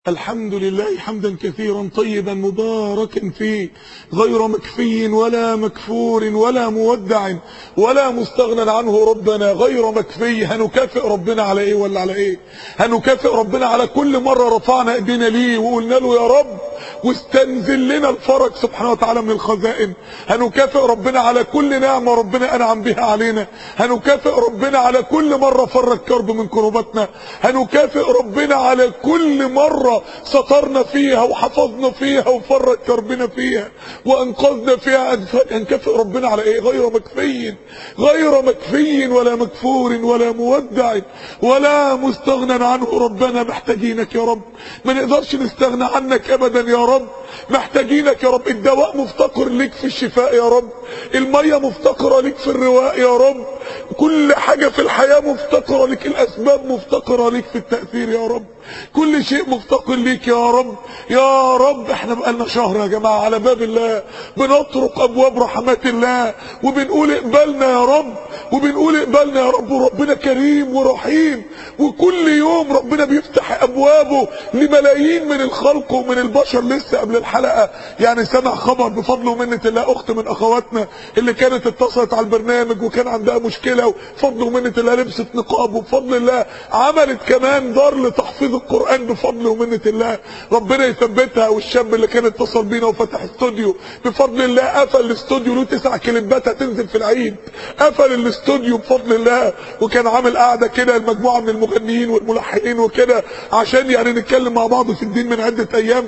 الحمد لله حمدا كثيرا طيبا مباركا فيه غير مكفي ولا مكفور ولا مودع ولا مستغنى عنه ربنا غير مكفي هنكافئ ربنا على ايه ولا على ايه هنكافئ ربنا على كل مرة رفعنا ايدينا ليه وقلنا له يا رب واستنزل لنا الفرج سبحانه وتعالى من الخزائن هنكافئ ربنا على كل نعمة ربنا انعم بها علينا هنكافئ ربنا على كل مرة فرج كرب من كرباتنا هنكافئ ربنا على كل مرة سترنا فيها وحفظنا فيها وفرج كربنا فيها وانقذنا فيها هنكافئ ربنا على ايه غير مكفي غير مكفي ولا مكفور ولا مودع ولا مستغنى عنه ربنا محتاجينك يا رب ما نقدرش نستغنى عنك ابدا يا رب محتاجينك يا رب الدواء مفتقر ليك في الشفاء يا رب المية مفتقرة ليك في الرواء يا رب كل حاجة في الحياة مفتقرة ليك الاسباب مفتقرة ليك في التأثير يا رب كل شيء مفتقر ليك يا رب يا رب احنا بقالنا شهر يا جماعة على باب الله بنطرق ابواب رحمات الله وبنقول اقبلنا يا رب وبنقول اقبلنا يا رب وربنا كريم ورحيم وكل يوم ربنا بيفتح ابوابه لملايين من الخلق ومن البشر لسه قبل الحلقة يعني سمع خبر بفضل ومنة الله اخت من اخواتنا اللي كانت اتصلت على البرنامج وكان عندها مشكلة وفضل ومنة الله لبست نقاب وبفضل الله عملت كمان دار لتحفيظ القرآن بفضل ومنة الله ربنا يثبتها والشاب اللي كان اتصل بينا وفتح استوديو بفضل الله قفل الاستوديو له تسع كلمات هتنزل في العيد قفل الاستوديو بفضل الله وكان عامل قاعده كده المجموعه من المغنيين والملحنين وكده عشان يعني نتكلم مع بعض في الدين من عده ايام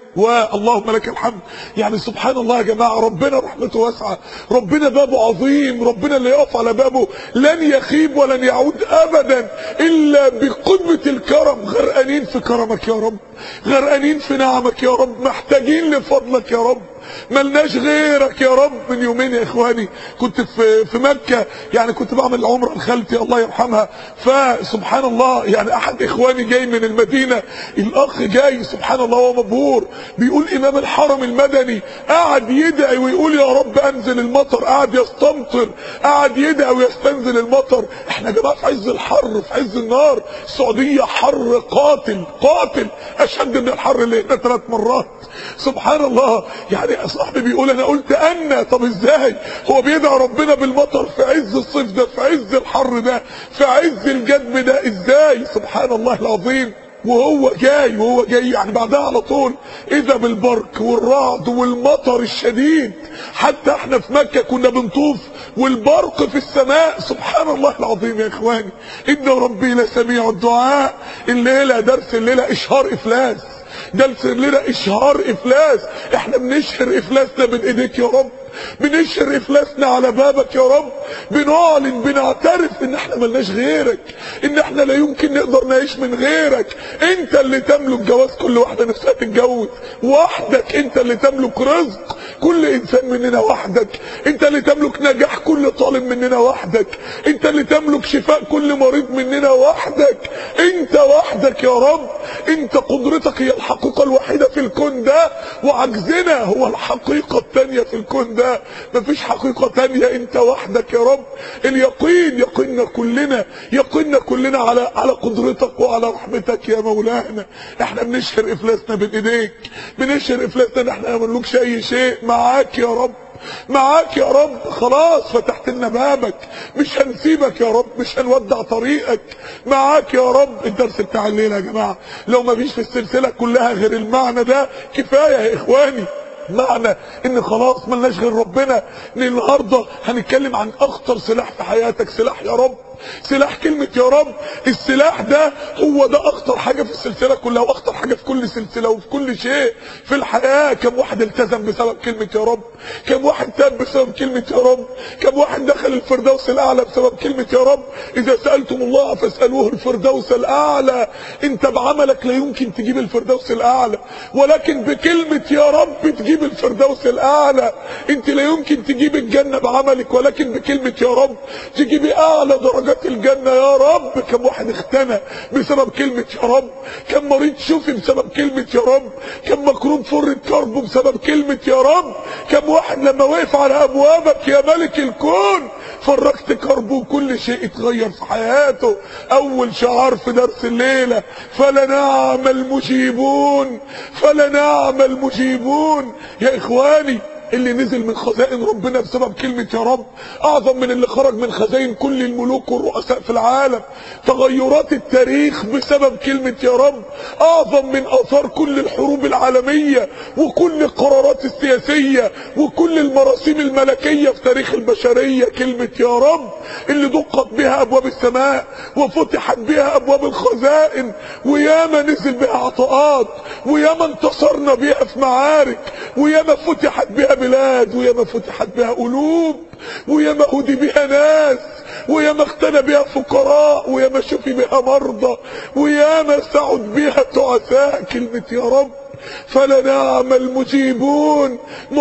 واللهم لك الحمد يعني سبحان الله يا جماعة ربنا رحمته واسعة ربنا بابه عظيم ربنا اللي يقف على بابه لن يخيب ولن يعود ابدا الا بقمة الكرم غرقانين في كرمك يا رب غرقانين في نعمك يا رب محتاجين لفضلك يا رب ملناش غيرك يا رب من يومين يا اخواني كنت في في مكة يعني كنت بعمل عمره لخالتي الله يرحمها فسبحان الله يعني احد اخواني جاي من المدينة الاخ جاي سبحان الله هو مبهور بيقول امام الحرم المدني قعد يدعي ويقول يا رب انزل المطر قعد يستمطر قعد يدعي ويستنزل المطر احنا يا جماعه في عز الحر في عز النار السعوديه حر قاتل قاتل اشد من الحر اللي هنا ثلاث مرات سبحان الله يعني صاحبي بيقول انا قلت انا طب ازاي هو بيدعي ربنا بالمطر في عز الصيف ده في عز الحر ده في عز الجدب ده ازاي سبحان الله العظيم وهو جاي وهو جاي يعني بعدها على طول اذا بالبرق والرعد والمطر الشديد حتى احنا في مكة كنا بنطوف والبرق في السماء سبحان الله العظيم يا اخواني ان ربي لسميع الدعاء الليلة درس الليلة اشهار افلاس درس الليلة اشهار افلاس احنا بنشهر افلاسنا من ايديك يا رب بنشهر افلاسنا على بابك يا رب بنعلن بنعترف ان احنا ملناش غيرك ان احنا لا يمكن نقدر نعيش من غيرك انت اللي تملك جواز كل واحدة نفسها تتجوز وحدك انت اللي تملك رزق كل انسان مننا وحدك انت اللي تملك نجاح كل طالب مننا وحدك انت اللي تملك شفاء كل مريض مننا وحدك انت وحدك يا رب انت قدرتك هي الحقيقة الوحيدة في الكون ده وعجزنا هو الحقيقة الثانية في الكون ده مفيش حقيقة تانية انت وحدك يا رب اليقين يقيننا كلنا يقيننا كلنا على على قدرتك وعلى رحمتك يا مولانا احنا بنشهر افلاسنا بين ايديك بنشهر افلاسنا ان احنا ما نملكش اي شيء معاك يا رب معاك يا رب خلاص فتحت لنا بابك مش هنسيبك يا رب مش هنودع طريقك معاك يا رب الدرس بتاع الليله يا جماعه لو ما فيش في السلسله كلها غير المعنى ده كفايه يا اخواني معنى ان خلاص ملناش غير ربنا ان النهارده هنتكلم عن اخطر سلاح في حياتك سلاح يا رب سلاح كلمة يا رب السلاح ده هو ده اخطر حاجة في السلسلة كلها واخطر حاجة في كل سلسلة وفي كل شيء في الحياة كم واحد التزم بسبب كلمة يا رب كم واحد تاب بسبب كلمة يا رب كم واحد دخل الفردوس الاعلى بسبب كلمة يا رب اذا سألتم الله فاسألوه الفردوس الاعلى انت بعملك لا يمكن تجيب الفردوس الاعلى ولكن بكلمة يا رب تجيب الفردوس الاعلى انت لا يمكن تجيب الجنة بعملك ولكن بكلمة يا رب تجيبي اعلى درجات درجات الجنة يا رب كم واحد اختنى بسبب كلمة يا رب كم مريض شفي بسبب كلمة يا رب كم مكروب فرد كربه بسبب كلمة يا رب كم واحد لما وقف على ابوابك يا ملك الكون فرجت كربه وكل شيء اتغير في حياته اول شعار في درس الليلة فلنعم المجيبون فلنعم المجيبون يا اخواني اللي نزل من خزائن ربنا بسبب كلمة يا رب اعظم من اللي خرج من خزائن كل الملوك والرؤساء في العالم تغيرات التاريخ بسبب كلمة يا رب اعظم من اثار كل الحروب العالمية وكل القرارات السياسية وكل المراسيم الملكية في تاريخ البشرية كلمة يا رب اللي دقت بها ابواب السماء وفتحت بها ابواب الخزائن وياما نزل بها عطاءات وياما انتصرنا بها في معارك وياما فتحت بها بلاد وياما فتحت بها قلوب وياما هدي بها ناس وياما اختنى بها فقراء وياما شفي بها مرضى وياما سعد بها تعساء كلمة يا رب فلنعم المجيبون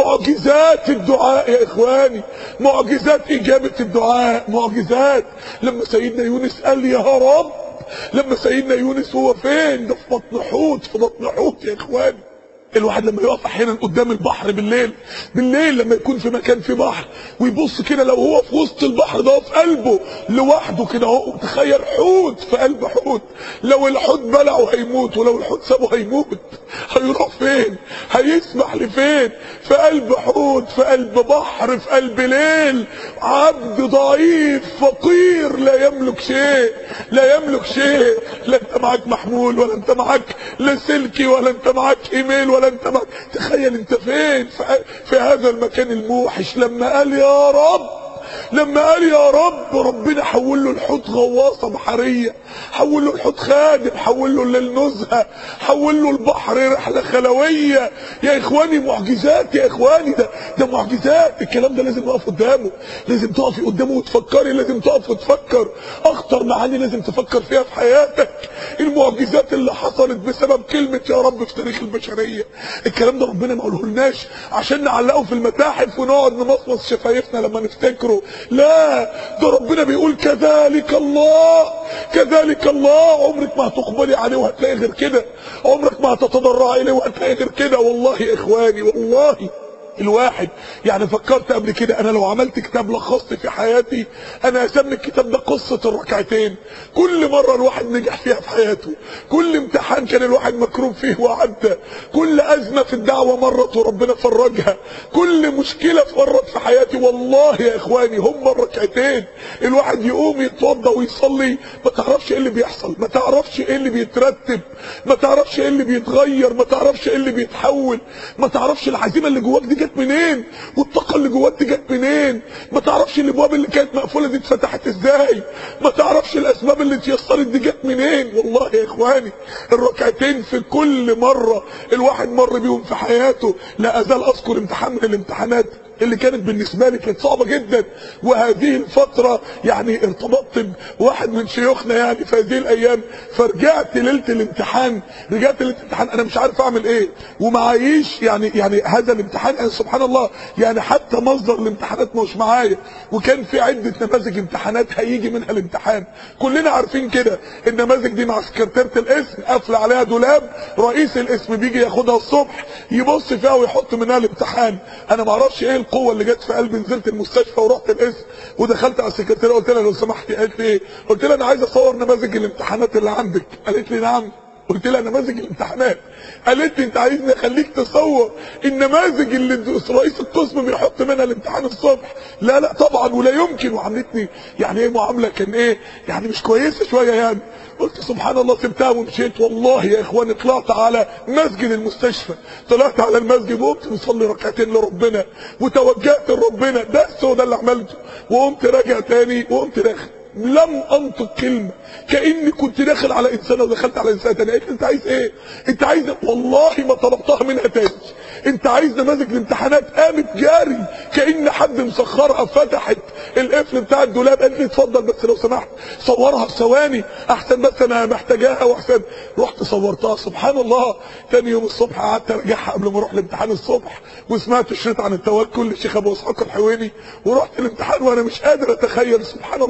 معجزات الدعاء يا اخواني معجزات اجابة الدعاء معجزات لما سيدنا يونس قال يا رب لما سيدنا يونس هو فين ده في بطن حوت في بطن حوت يا اخواني الواحد لما يقف احيانا قدام البحر بالليل بالليل لما يكون في مكان في بحر ويبص كده لو هو في وسط البحر ده في قلبه لوحده كده اهو تخيل حوت في قلب حوت لو الحوت بلعه هيموت ولو الحوت سابه هيموت هيروح فين هيسبح لفين في قلب حوت في قلب بحر في قلب ليل عبد ضعيف فقير لا يملك شيء لا يملك شيء لا انت معاك محمول ولا انت معاك لا سلكي ولا انت معاك ايميل ولا انت معاك تخيل انت فين في, في هذا المكان الموحش لما قال يا رب لما قال يا رب ربنا حول له الحوت غواصه بحريه حول له الحوت خادم حول له للنزهه حول له البحر رحله خلويه يا اخواني معجزات يا اخواني ده ده معجزات الكلام ده لازم نقف قدامه لازم تقفي قدامه وتفكري لازم تقف وتفكر اخطر معاني لازم تفكر فيها في حياتك المعجزات اللي حصلت بسبب كلمه يا رب في تاريخ البشريه الكلام ده ربنا ما قالهولناش عشان نعلقه في المتاحف ونقعد نمصمص شفايفنا لما نفتكره لا ده ربنا بيقول كذلك الله كذلك الله عمرك ما هتقبلي عليه وهتلاقي غير كده عمرك ما هتتضرعي اليه وهتلاقي غير كده والله يا اخواني والله الواحد يعني فكرت قبل كده انا لو عملت كتاب لخصت في حياتي انا اسمي الكتاب ده قصة الركعتين كل مرة الواحد نجح فيها في حياته كل امتحان كان الواحد مكروب فيه وعدى كل ازمة في الدعوة مرت وربنا فرجها كل مشكلة مرت في حياتي والله يا اخواني هم الركعتين الواحد يقوم يتوضى ويصلي ما تعرفش ايه اللي بيحصل ما تعرفش ايه اللي بيترتب ما تعرفش ايه اللي بيتغير ما تعرفش ايه اللي بيتحول ما تعرفش العزيمة اللي جواك دي جت منين والطاقه اللي جواك دي جت منين ما تعرفش الابواب اللي كانت مقفوله دي اتفتحت ازاي ما تعرفش الاسباب اللي اتيسرت دي جت منين والله يا اخواني الركعتين في كل مره الواحد مر بيهم في حياته لا ازال اذكر امتحان من الامتحانات اللي كانت بالنسبه لي كانت صعبه جدا وهذه الفتره يعني ارتبطت بواحد من شيوخنا يعني في هذه الايام فرجعت ليله الامتحان رجعت ليله الامتحان انا مش عارف اعمل ايه ومعايش يعني يعني هذا الامتحان يعني سبحان الله يعني حتى مصدر الامتحانات مش معايا وكان في عده نماذج امتحانات هيجي منها الامتحان كلنا عارفين كده النماذج دي مع سكرتيره الاسم قافله عليها دولاب رئيس الاسم بيجي ياخدها الصبح يبص فيها ويحط منها الامتحان انا ما اعرفش ايه القوه اللي جت في قلبي نزلت المستشفى ورحت القسم ودخلت على السكرتيره قلت لها لو سمحتي قالت لي ايه قلت لها انا عايز اصور نماذج الامتحانات اللي عندك قالت لي نعم قلت لها نماذج الامتحانات قالت لي انت عايزني اخليك تصور النماذج اللي رئيس القسم بيحط منها الامتحان الصبح لا لا طبعا ولا يمكن وعملتني يعني ايه معامله كان ايه يعني مش كويسه شويه يعني قلت سبحان الله سبتها ومشيت والله يا اخواني طلعت على مسجد المستشفى طلعت على المسجد وقمت مصلي ركعتين لربنا وتوجهت لربنا بس هو ده اللي عملته وقمت راجع تاني وقمت داخل لم انطق كلمه كاني كنت داخل على انسانه ودخلت على انسانه تاني قلت انت عايز ايه انت عايز والله ما طلبتها منها تاني انت عايز نماذج الامتحانات قامت جاري كان حد مسخرها فتحت القفل بتاع الدولاب قالت لي اتفضل بس لو سمحت صورها في ثواني احسن بس انا محتاجاها واحسن رحت صورتها سبحان الله تاني يوم الصبح قعدت ارجعها قبل ما اروح الامتحان الصبح وسمعت الشريط عن التوكل للشيخ ابو اسحاق الحويني ورحت الامتحان وانا مش قادر اتخيل سبحان الله بركعتين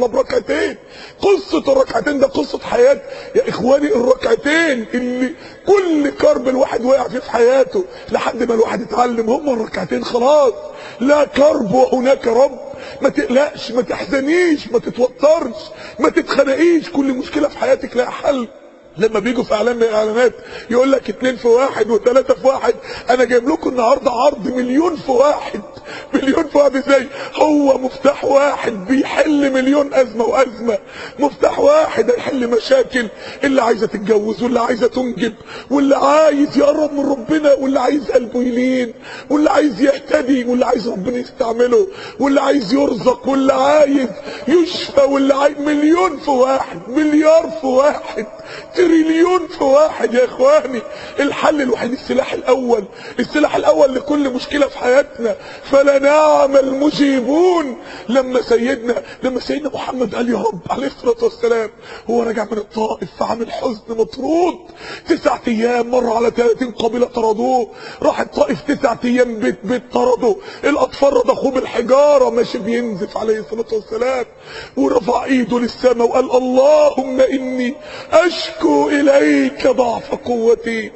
الركعتين قصة الركعتين ده قصة حياة يا اخواني الركعتين اللي كل كرب الواحد وقع فيه في حياته لحد ما الواحد يتعلم هم الركعتين خلاص لا كرب وهناك رب ما تقلقش ما تحزنيش ما تتوترش ما تتخنقيش كل مشكلة في حياتك لها حل لما بيجوا في اعلان من الاعلانات يقول لك اتنين في واحد وثلاثة في واحد انا جايب لكم النهاردة عرض مليون في واحد مليون في واحد ازاي هو مفتاح واحد بيحل مليون ازمة وازمة مفتاح واحد هيحل مشاكل اللي عايزة تتجوز واللي عايزة تنجب واللي عايز يقرب من ربنا واللي عايز قلبه يلين واللي عايز يهتدي واللي عايز ربنا يستعمله واللي عايز يرزق واللي عايز يشفى واللي عايز مليون في واحد مليار في واحد تريليون في واحد يا اخواني الحل الوحيد السلاح الاول السلاح الاول لكل مشكلة في حياتنا فلنعم المجيبون لما سيدنا لما سيدنا محمد قال يا رب عليه الصلاة والسلام هو راجع من الطائف فعامل حزن مطرود تسعة ايام مر على 30 قبيلة طردوه راح الطائف تسعة ايام بيت بيت طردوا الاطفال رضخوه بالحجارة ماشي بينزف عليه الصلاة والسلام ورفع ايده للسماء وقال اللهم اني اشكو اليك ضعف قوتي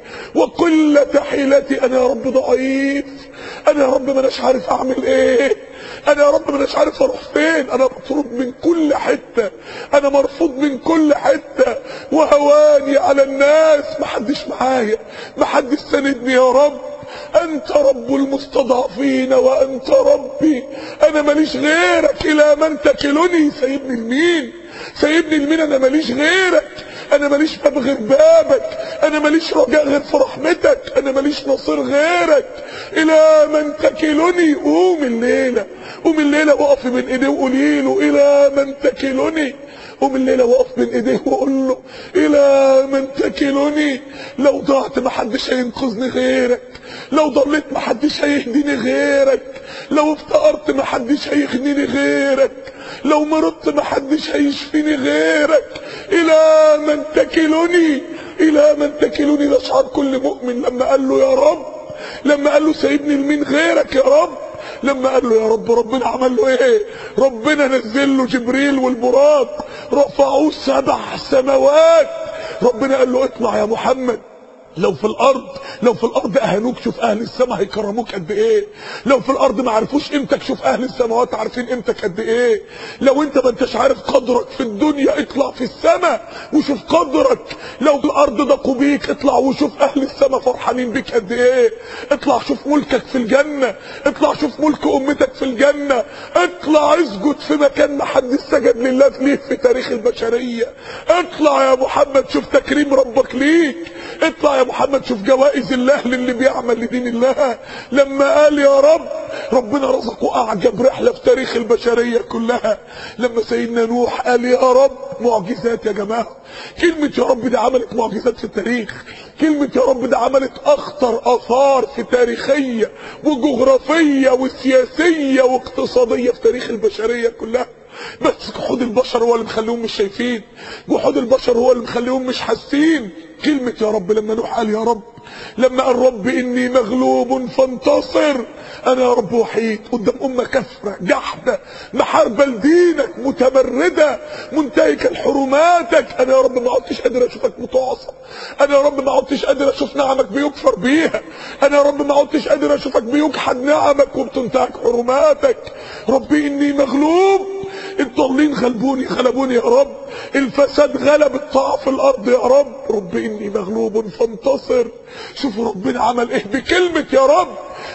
وقلة حيلتي انا يا رب ضعيف انا يا رب ماناش عارف اعمل ايه انا يا رب ماناش عارف اروح فين انا مطرود من كل حتة انا مرفوض من كل حتة وهواني على الناس محدش معايا محدش ساندني يا رب انت رب المستضعفين وانت ربي انا ماليش غيرك الى من تكلني سيبني لمين سيبني لمين انا ماليش غيرك انا ماليش باب غير بابك انا ماليش رجاء غير في رحمتك انا ماليش نصير غيرك الى من تكلني قوم الليله قوم الليله وقف من ايديه وقولي له الى من تكلني قوم الليله وقف من ايديه وقول له الى من تكلني لو ضعت محدش هينقذني غيرك لو ضليت محدش هيهديني غيرك لو افتقرت محدش هيغنيني غيرك لو مرضت محدش هيشفيني غيرك الى من تكلني الى من تكلني ده شعار كل مؤمن لما قال له يا رب لما قال له سيبني لمين غيرك يا رب لما قال له يا رب ربنا عمل له ايه ربنا نزل له جبريل والبراق رفعوه سبع سماوات ربنا قال له اطلع يا محمد لو في الارض لو في الارض اهانوك شوف اهل السماء هيكرموك قد ايه لو في الارض ما عرفوش قيمتك شوف اهل السماوات عارفين قيمتك قد ايه لو انت ما انتش عارف قدرك في الدنيا اطلع في السماء وشوف قدرك لو الارض ضاقوا بيك اطلع وشوف اهل السماء فرحانين بيك قد ايه اطلع شوف ملكك في الجنة اطلع شوف ملك امتك في الجنة اطلع اسجد في مكان ما حد سجد لله فيه في تاريخ البشرية اطلع يا محمد شوف تكريم ربك ليك اطلع يا محمد شوف جوائز الله للي بيعمل لدين الله لما قال يا رب ربنا رزقه اعجب رحله في تاريخ البشريه كلها لما سيدنا نوح قال يا رب معجزات يا جماعه كلمه يا رب دي عملت معجزات في التاريخ كلمه يا رب دي عملت اخطر اثار في تاريخيه وجغرافيه وسياسيه واقتصاديه في تاريخ البشريه كلها بس جحود البشر هو اللي مخليهم مش شايفين جحود البشر هو اللي مخليهم مش حاسين كلمة يا رب لما نوح قال يا رب لما قال رب اني مغلوب فانتصر انا يا رب وحيد قدام امة كفرة جحدة محاربة لدينك متمردة منتهكة لحرماتك انا يا رب ما عدتش قادر اشوفك متعصب انا يا رب ما عدتش قادر اشوف نعمك بيكفر بيها انا يا رب ما عدتش قادر اشوفك بيجحد نعمك وبتنتهك حرماتك ربي اني مغلوب الضالين غلبوني غلبوني يا رب الفساد غلب الطاعة في الارض يا رب رب اني مغلوب فانتصر شوفوا ربنا عمل ايه بكلمة يا رب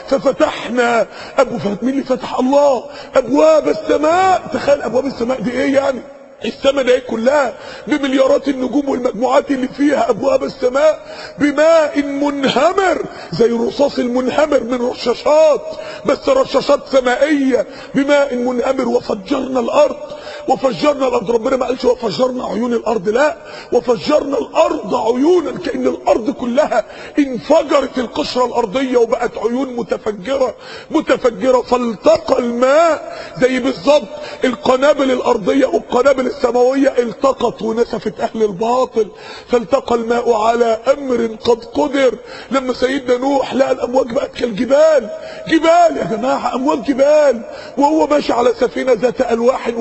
ففتحنا ابو فهد مين اللي فتح الله ابواب السماء تخيل ابواب السماء دي ايه يعني السماء دي كلها بمليارات النجوم والمجموعات اللي فيها ابواب السماء بماء منهمر زي الرصاص المنهمر من رشاشات بس رشاشات سمائيه بماء منهمر وفجرنا الارض وفجرنا الارض ربنا ما قالش وفجرنا عيون الارض لا وفجرنا الارض عيونا كان الارض كلها انفجرت القشره الارضيه وبقت عيون متفجره متفجره فالتقى الماء زي بالظبط القنابل الارضيه والقنابل السماويه التقت ونسفت اهل الباطل فالتقى الماء على امر قد قدر لما سيدنا نوح لقى الامواج بقت كالجبال جبال يا جماعه امواج جبال وهو ماشي على سفينه ذات الواح ودسر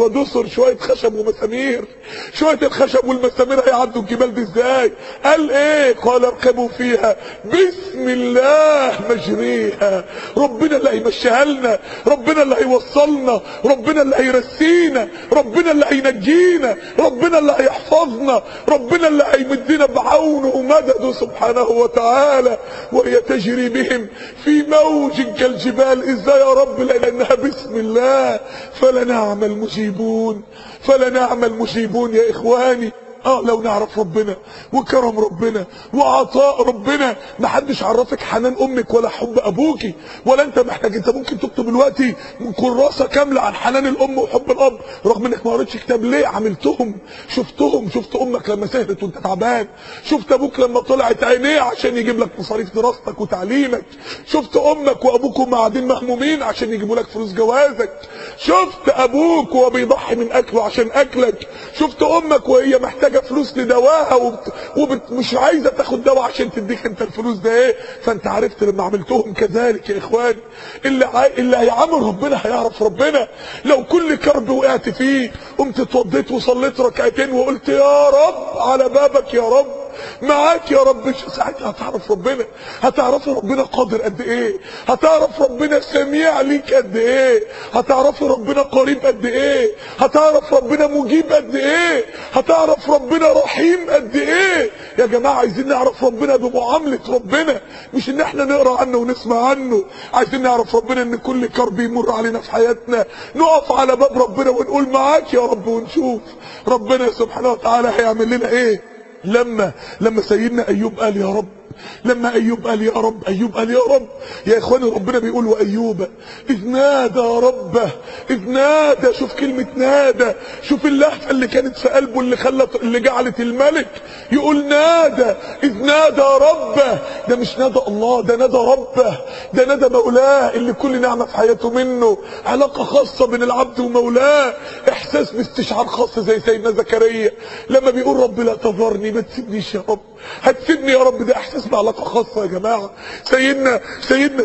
شويه خشب ومسامير شويه الخشب والمسامير هيعدوا الجبال دي ازاي قال ايه قال اركبوا فيها بسم الله مجريها ربنا اللي هيمشيها لنا ربنا اللي هيوصلنا ربنا اللي هيرسينا ربنا اللي هينجينا ربنا اللي هيحفظنا ربنا اللي هيمدنا بعونه ومدده سبحانه وتعالى وهي تجري بهم في موج كالجبال ازاي يا رب لانها بسم الله فلنعم المجيبون فلنعم المجيبون يا اخواني اه لو نعرف ربنا وكرم ربنا وعطاء ربنا ما حدش عرفك حنان امك ولا حب ابوكي ولا انت محتاج انت ممكن تكتب دلوقتي كراسه كامله عن حنان الام وحب الاب رغم انك ما قريتش كتاب ليه عملتهم شفتهم شفت امك لما سهرت وانت تعبان شفت ابوك لما طلعت عينيه عشان يجيب لك مصاريف دراستك وتعليمك شفت امك وابوك وهم قاعدين مهمومين عشان يجيبوا لك فلوس جوازك شفت ابوك وهو بيضحي من اكله عشان اكلك شفت امك وهي محتاجه فلوس لدواها وبت... وبت... مش عايزه تاخد دواء عشان تديك انت الفلوس ده ايه فانت عرفت لما عملتهم كذلك يا اخواني اللي عاي... اللي هيعامل ربنا هيعرف ربنا لو كل كرب وقعت فيه قمت اتوضيت وصليت ركعتين وقلت يا رب على بابك يا رب معاك يا رب ساعتها هتعرف ربنا هتعرف ربنا قادر قد ايه هتعرف ربنا سميع ليك قد ايه هتعرف ربنا قريب قد ايه هتعرف ربنا مجيب قد ايه هتعرف ربنا رحيم قد ايه يا جماعة عايزين نعرف ربنا بمعاملة ربنا مش ان احنا نقرأ عنه ونسمع عنه عايزين نعرف ربنا ان كل كرب يمر علينا في حياتنا نقف على باب ربنا ونقول معاك يا رب ونشوف ربنا سبحانه وتعالى هيعمل لنا ايه لما لما سيدنا ايوب قال يا رب لما ايوب قال يا رب ايوب قال يا رب يا اخواني ربنا بيقول وايوب اذ نادى ربه اذ نادى شوف كلمه نادى شوف اللهفه اللي كانت في قلبه اللي خلت اللي جعلت الملك يقول نادى اذ نادى ربه ده مش نادى الله ده نادى ربه ده نادى مولاه اللي كل نعمه في حياته منه علاقه خاصه بين العبد ومولاه احساس باستشعار خاص زي سيدنا زكريا لما بيقول رب لا تذرني ما تسيبنيش يا رب هتسيبني يا رب ده احساس بعلاقه خاصه يا جماعه سيدنا سيدنا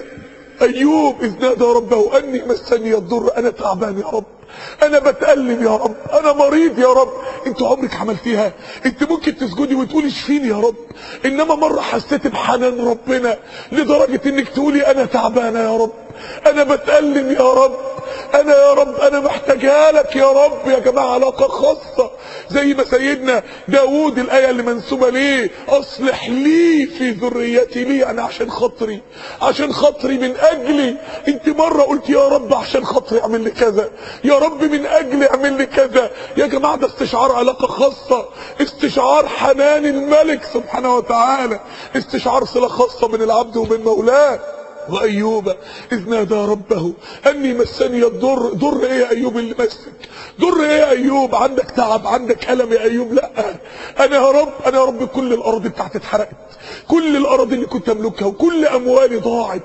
ايوب اذ نادى ربه اني مسني الضر انا تعبان يا رب انا بتألم يا رب انا مريض يا رب انت عمرك عملتيها انت ممكن تسجدي وتقولي اشفيني يا رب انما مرة حسيت بحنان ربنا لدرجة انك تقولي انا تعبانة يا رب انا بتألم يا رب انا يا رب انا محتاجها لك يا رب يا جماعة علاقة خاصة زي ما سيدنا داود الاية اللي منسوبة ليه اصلح لي في ذريتي لي انا عشان خاطري عشان خاطري من اجلي انت مرة قلت يا رب عشان خاطري اعمل لي كذا يا رب من اجلي اعمل لي كذا يا جماعة ده استشعار علاقة خاصة استشعار حنان الملك سبحانه وتعالى استشعار صلة خاصة بين العبد وبين مولاه وايوب اذ نادى ربه اني مسني الضر ضر ايه يا ايوب اللي مسك ضر ايه يا ايوب عندك تعب عندك الم يا ايوب لا انا يا رب انا يا رب كل الارض بتاعتي اتحرقت كل الارض اللي كنت املكها وكل اموالي ضاعت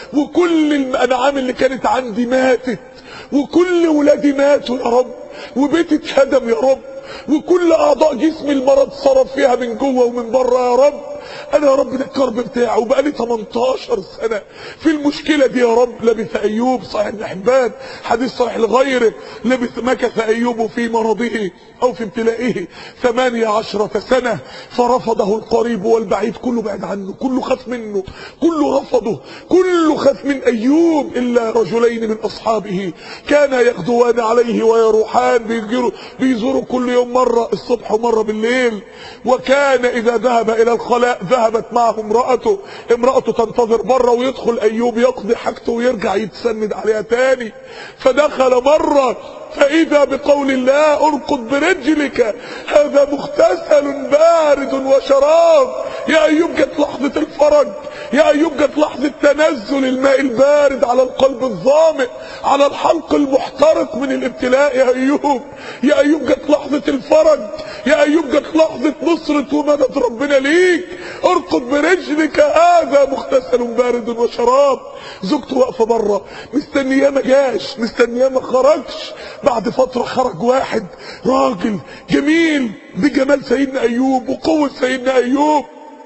وكل الانعام اللي كانت عندي ماتت وكل ولادي ماتوا يا رب وبيتي اتهدم يا رب وكل اعضاء جسمي المرض صرف فيها من جوه ومن بره يا رب انا يا رب ده الكرب بتاعه وبقالي 18 سنة في المشكلة دي يا رب لبث ايوب صحيح ابن حبان حديث صحيح لغيره لبث مكث ايوب في مرضه او في ابتلائه ثمانية عشرة سنة فرفضه القريب والبعيد كله بعد عنه كله خاف منه كله رفضه كله خاف من ايوب الا رجلين من اصحابه كان يغدوان عليه ويروحان بيزوروا بيزوروا كل يوم مرة الصبح ومرة بالليل وكان اذا ذهب الى الخلاء ذهبت معه امرأته امرأته تنتظر بره ويدخل ايوب يقضي حاجته ويرجع يتسند عليها تاني فدخل مرة فاذا بقول الله ارقد برجلك هذا مغتسل بارد وشراب يا ايوب جت لحظة الفرج يا ايوب جت لحظة تنزل الماء البارد على القلب الظامئ على الحلق المحترق من الابتلاء يا ايوب يا ايوب جت لحظة الفرج يا ايوب جت لحظة نصرة ومدد ربنا ليك ارقد برجلك هذا مغتسل بارد وشراب زوجته واقفة بره مستنياه ما جاش مستنياه ما خرجش بعد فترة خرج واحد راجل جميل بجمال سيدنا ايوب وقوة سيدنا ايوب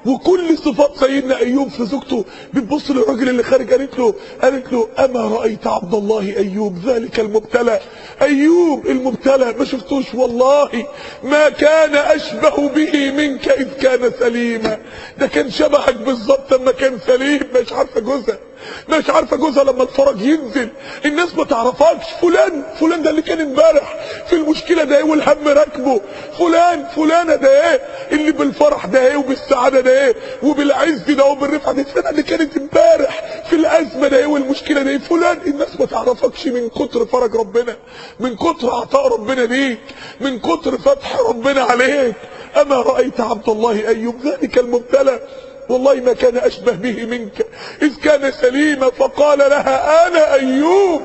وكل صفات سيدنا ايوب في زوجته بتبص للراجل اللي خارج قالت له قالت له اما رايت عبد الله ايوب ذلك المبتلى ايوب المبتلى ما شفتوش والله ما كان اشبه به منك اذ كان سليما ده كان شبهك بالظبط لما كان سليم مش عارفه جوزها مش عارفه جوزها لما الفرج ينزل الناس ما تعرفكش فلان فلان ده اللي كان امبارح في المشكله ده ايه والهم راكبه فلان فلانه ده ايه اللي بالفرح ده ايه وبالسعاده ده ايه وبالعز ده وبالرفعه دي فلانه اللي كانت امبارح في الازمه ده ايه والمشكله ده ايه فلان الناس ما تعرفكش من كتر فرج ربنا من كتر عطاء ربنا ليك من كتر فتح ربنا عليك اما رايت عبد الله ايوب ذلك المبتلى والله ما كان أشبه به منك إذ كان سليما فقال لها أنا أيوب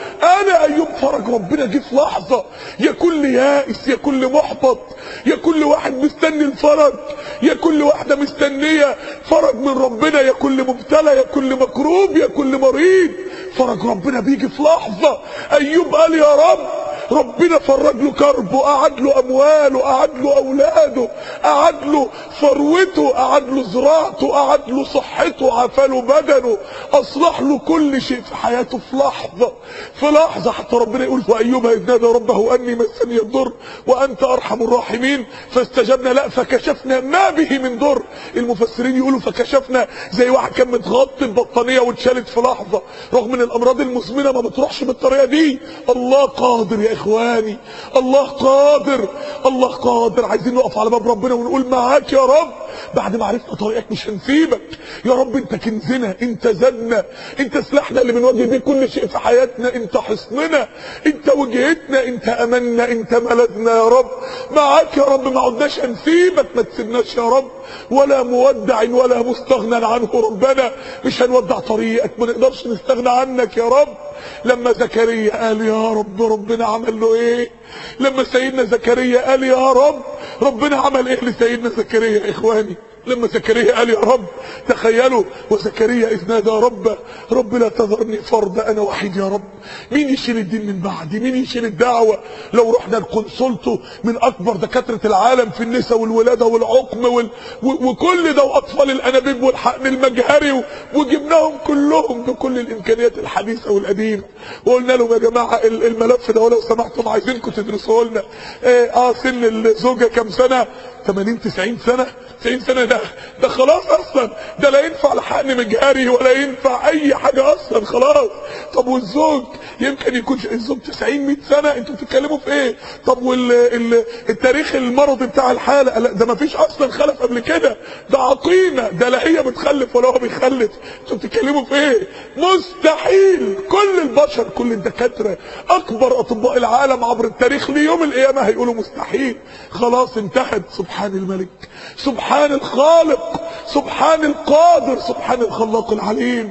أنا أيوب فرج ربنا جه في لحظة يا كل يائس يا كل محبط يا كل واحد مستني الفرج يا كل واحدة مستنية فرج من ربنا يا كل مبتلى يا كل مكروب يا كل مريض فرج ربنا بيجي في لحظة أيوب قال يا رب ربنا فرج له كربه قعد له امواله قعد له اولاده قعد له ثروته قعد له زراعته قعد له صحته عفاله بدنه اصلح له كل شيء في حياته في لحظه في لحظه حتى ربنا يقول وايوب اذ نادى ربه اني مسني الضر وانت ارحم الراحمين فاستجبنا لا فكشفنا ما به من ضر المفسرين يقولوا فكشفنا زي واحد كان متغطي ببطانيه واتشالت في لحظه رغم ان الامراض المزمنه ما بتروحش بالطريقه دي الله قادر يا اخواني الله قادر الله قادر عايزين نقف على باب ربنا ونقول معاك يا رب بعد ما عرفنا طريقك مش هنسيبك يا رب انت كنزنا انت زادنا انت سلاحنا اللي بنواجه بيه كل شيء في حياتنا انت حصننا انت وجهتنا انت املنا انت ملذنا يا رب معاك يا رب ما عدناش هنسيبك ما تسيبناش يا رب ولا مودع ولا مستغنى عنه ربنا مش هنودع طريقك ما نقدرش نستغنى عنك يا رب لما زكريا قال يا رب ربنا عمل له ايه لما سيدنا زكريا قال يا رب ربنا عمل ايه لسيدنا زكريا يا اخواني لما زكريا قال يا رب تخيلوا وزكريا اذ نادى ربه رب لا تذرني فردا انا وحيد يا رب مين يشيل الدين من بعدي مين يشيل الدعوه لو رحنا لكونسولته من اكبر دكاتره العالم في النساء والولاده والعقم وال... و... وكل ده واطفال الانابيب والحقن المجهري و... وجبناهم كلهم بكل الامكانيات الحديثه والقديمه وقلنا لهم يا جماعه الملف ده ولو سمحتم عايزينكم تدرسوه لنا اه, اه سن الزوجه كام سنه 80 90 سنه 90 سنه ده ده خلاص اصلا ده لا ينفع لحقن مجهري ولا ينفع اي حاجه اصلا خلاص طب والزوج يمكن يكون الزوج 90 100 سنه انتوا بتتكلموا في ايه طب والتاريخ المرضي بتاع الحاله لا ده ما فيش اصلا خلف قبل كده ده عقيمه ده لا هي بتخلف ولا هو بيخلف انتوا بتتكلموا في ايه مستحيل كل البشر كل الدكاتره اكبر اطباء العالم عبر التاريخ ليوم القيامه هيقولوا مستحيل خلاص انتهت سبحان الملك سبحان الخالق سبحان القادر سبحان الخلاق العليم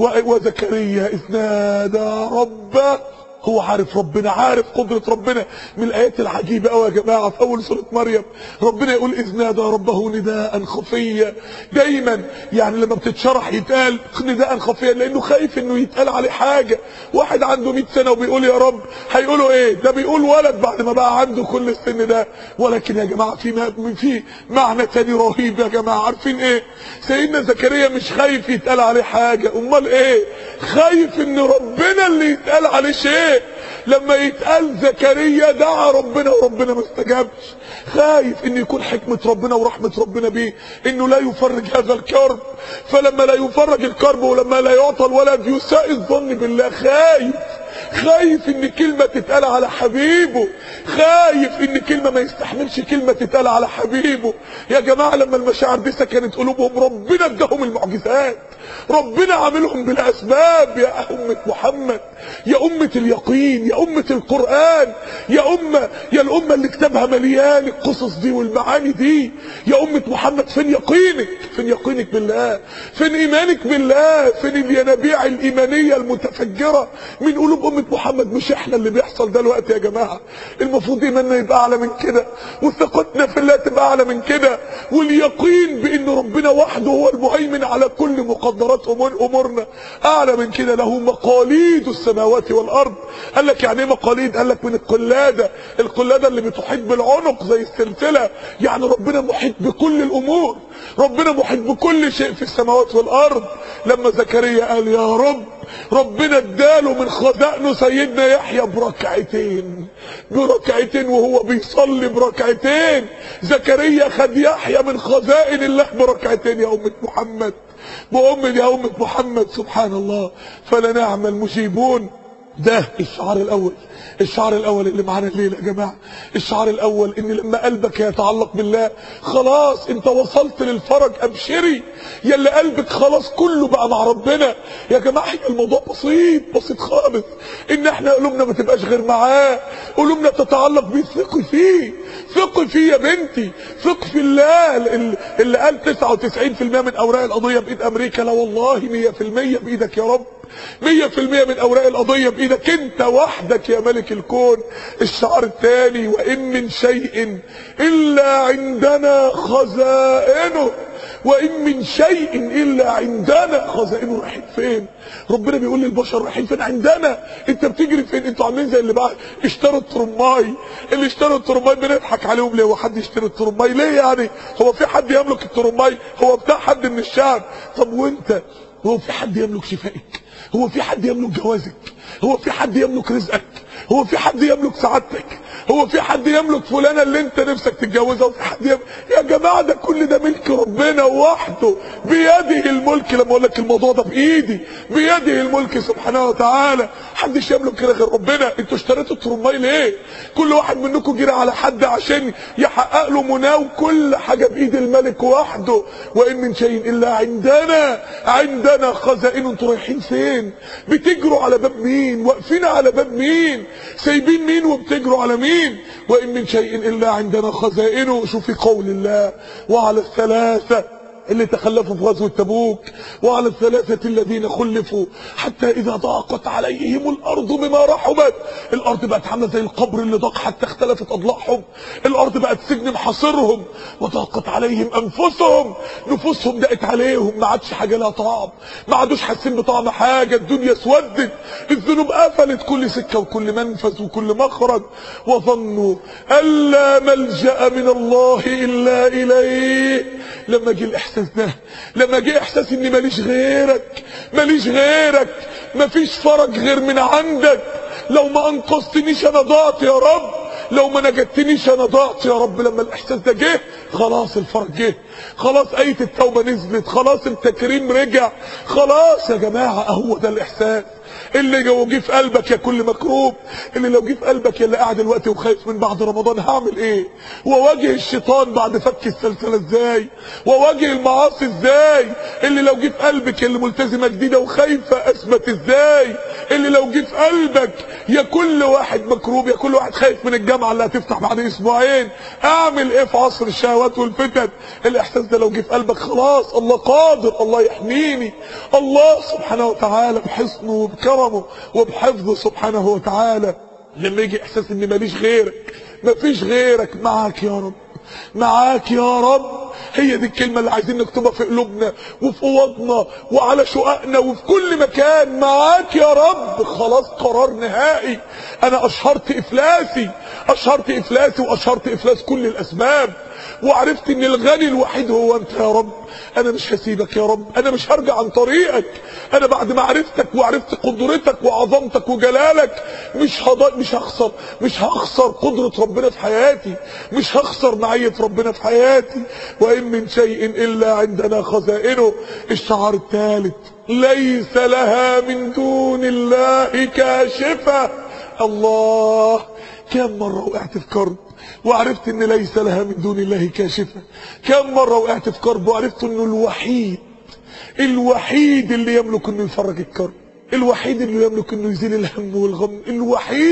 وزكريا إذ نادى ربه هو عارف ربنا عارف قدرة ربنا من الآيات العجيبة أوي يا جماعة في أول سورة مريم ربنا يقول إذ نادى ربه نداء خفيا دايما يعني لما بتتشرح يتقال نداء خفيا لأنه خايف إنه يتقال عليه حاجة واحد عنده 100 سنة وبيقول يا رب هيقولوا إيه ده بيقول ولد بعد ما بقى عنده كل السن ده ولكن يا جماعة في في معنى تاني رهيب يا جماعة عارفين إيه سيدنا زكريا مش خايف يتقال عليه حاجة أمال إيه خايف إن ربنا اللي يتقال عليه شيء لما يتقال زكريا دعا ربنا وربنا ما استجابش خايف ان يكون حكمة ربنا ورحمة ربنا بيه انه لا يفرج هذا الكرب فلما لا يفرج الكرب ولما لا يعطى الولد يساء الظن بالله خايف خايف ان كلمة تتقال على حبيبه خايف ان كلمة ما يستحملش كلمة تتقال على حبيبه يا جماعة لما المشاعر دي سكنت قلوبهم ربنا اداهم المعجزات ربنا عاملهم بالاسباب يا امة محمد يا امة اليقين يا امة القرآن يا امة يا الامة اللي كتابها مليان القصص دي والمعاني دي يا امة محمد فين يقينك فين يقينك بالله فين ايمانك بالله فين الينابيع الايمانية المتفجرة من قلوب أمة محمد مش احنا اللي بيحصل دلوقتي يا جماعة المفروض ايماننا يبقى اعلى من كده وثقتنا في الله تبقى اعلى من كده واليقين بان ربنا وحده هو المهيمن على كل مقدرات أمور امورنا اعلى من كده له مقاليد السماوات والارض قال لك يعني ايه مقاليد قال لك من القلادة القلادة اللي بتحيط بالعنق زي السلسلة يعني ربنا محيط بكل الامور ربنا محيط بكل شيء في السماوات والارض لما زكريا قال يا رب ربنا اداله من خزائنه سيدنا يحيى بركعتين بركعتين وهو بيصلي بركعتين زكريا خد يحيى من خزائن الله بركعتين يا أمة محمد بأمة يا أمة محمد سبحان الله فلنعم المجيبون ده الشعار الاول الشعار الاول اللي معانا الليله يا جماعه الشعار الاول ان لما قلبك يتعلق بالله خلاص انت وصلت للفرج ابشري يا اللي قلبك خلاص كله بقى مع ربنا يا جماعه الموضوع بسيط بسيط خالص ان احنا قلوبنا ما تبقاش غير معاه قلوبنا تتعلق بيه ثقي فيه ثقي فيه يا بنتي ثق في الله اللي قال 99% من اوراق القضيه بايد امريكا لا والله 100% بايدك يا رب مية في المية من اوراق القضية بايدك انت وحدك يا ملك الكون الشعار الثاني وان من شيء الا عندنا خزائنه وان من شيء الا عندنا خزائنه رايحين فين ربنا بيقول للبشر رايحين فين عندنا انت بتجري فين انتوا عاملين زي اللي بقى اشتروا الترماي اللي اشتروا الترماي بنضحك عليهم ليه هو حد يشتري الترماي ليه يعني هو في حد يملك الترماي هو بتاع حد من الشعب طب وانت هو في حد يملك شفائك هو في حد يملك جوازك هو في حد يملك رزقك هو في حد يملك سعادتك هو في حد يملك فلانة اللي انت نفسك تتجوزها وفي حد يملك يا جماعة ده كل ده ملك ربنا وحده بيده الملك لما اقول لك الموضوع ده بايدي بيده الملك سبحانه وتعالى محدش يملك كده غير ربنا انتوا اشتريتوا الترماي ليه كل واحد منكم جرى على حد عشان يحقق له مناه وكل حاجة بايد الملك وحده وان من شيء الا عندنا عندنا خزائن انتوا رايحين فين بتجروا على باب مين واقفين على باب مين سايبين مين وبتجروا على مين وان من شيء الا عندنا خزائنه شوفي قول الله وعلى الثلاثه اللي تخلفوا في غزوة تبوك وعلى الثلاثة الذين خلفوا حتى إذا ضاقت عليهم الأرض بما رحبت الأرض بقت عاملة زي القبر اللي ضاق حتى اختلفت أضلاعهم الأرض بقت سجن محاصرهم وضاقت عليهم أنفسهم نفوسهم ضاقت عليهم ما عادش حاجة لها طعم ما عادوش حاسين بطعم حاجة الدنيا اسودت الذنوب قفلت كل سكة وكل منفذ وكل مخرج وظنوا ألا ملجأ من الله إلا إليه لما جه الإحساس ده لما جه إحساس إني ماليش غيرك ماليش غيرك مفيش فرج غير من عندك لو ما أنقذتنيش أنا ضعت يا رب لو ما نجدتنيش انا ضعت يا رب لما الاحساس ده جه خلاص الفرج جه خلاص ايه التوبه نزلت خلاص التكريم رجع خلاص يا جماعه اهو ده الاحساس اللي لو جه في قلبك يا كل مكروب اللي لو جه في قلبك يا اللي قاعد دلوقتي وخايف من بعد رمضان هعمل ايه واواجه الشيطان بعد فك السلسله ازاي واواجه المعاصي ازاي اللي لو جه في قلبك يا اللي ملتزمه جديده وخايفه اثبت ازاي اللي لو جه في قلبك يا كل واحد مكروب يا كل واحد خايف من الجامعه اللي هتفتح بعد اسبوعين اعمل ايه في عصر الشهوات والفتن الاحساس ده لو جه في قلبك خلاص الله قادر الله يحميني الله سبحانه وتعالى بحسنه وبكرمه وبحفظه سبحانه وتعالى لما يجي احساس ان ماليش غيرك مفيش غيرك معاك يا رب معاك يا رب هي دي الكلمة اللي عايزين نكتبها في قلوبنا وفي اوضنا وعلى شققنا وفي كل مكان معاك يا رب خلاص قرار نهائي انا اشهرت افلاسي اشهرت افلاسي واشهرت افلاس كل الاسباب وعرفت ان الغني الوحيد هو انت يا رب انا مش هسيبك يا رب انا مش هرجع عن طريقك انا بعد ما عرفتك وعرفت قدرتك وعظمتك وجلالك مش هض... مش هخسر مش هخسر قدرة ربنا في حياتي مش هخسر معية ربنا في حياتي وان من شيء الا عندنا خزائنه الشعار الثالث ليس لها من دون الله كاشفة الله كم مرة وقعت في كرب وعرفت ان ليس لها من دون الله كاشفة كم مرة وقعت في كرب وعرفت انه الوحيد الوحيد اللي يملك انه يفرج الكرب الوحيد اللي يملك انه يزيل الهم والغم الوحيد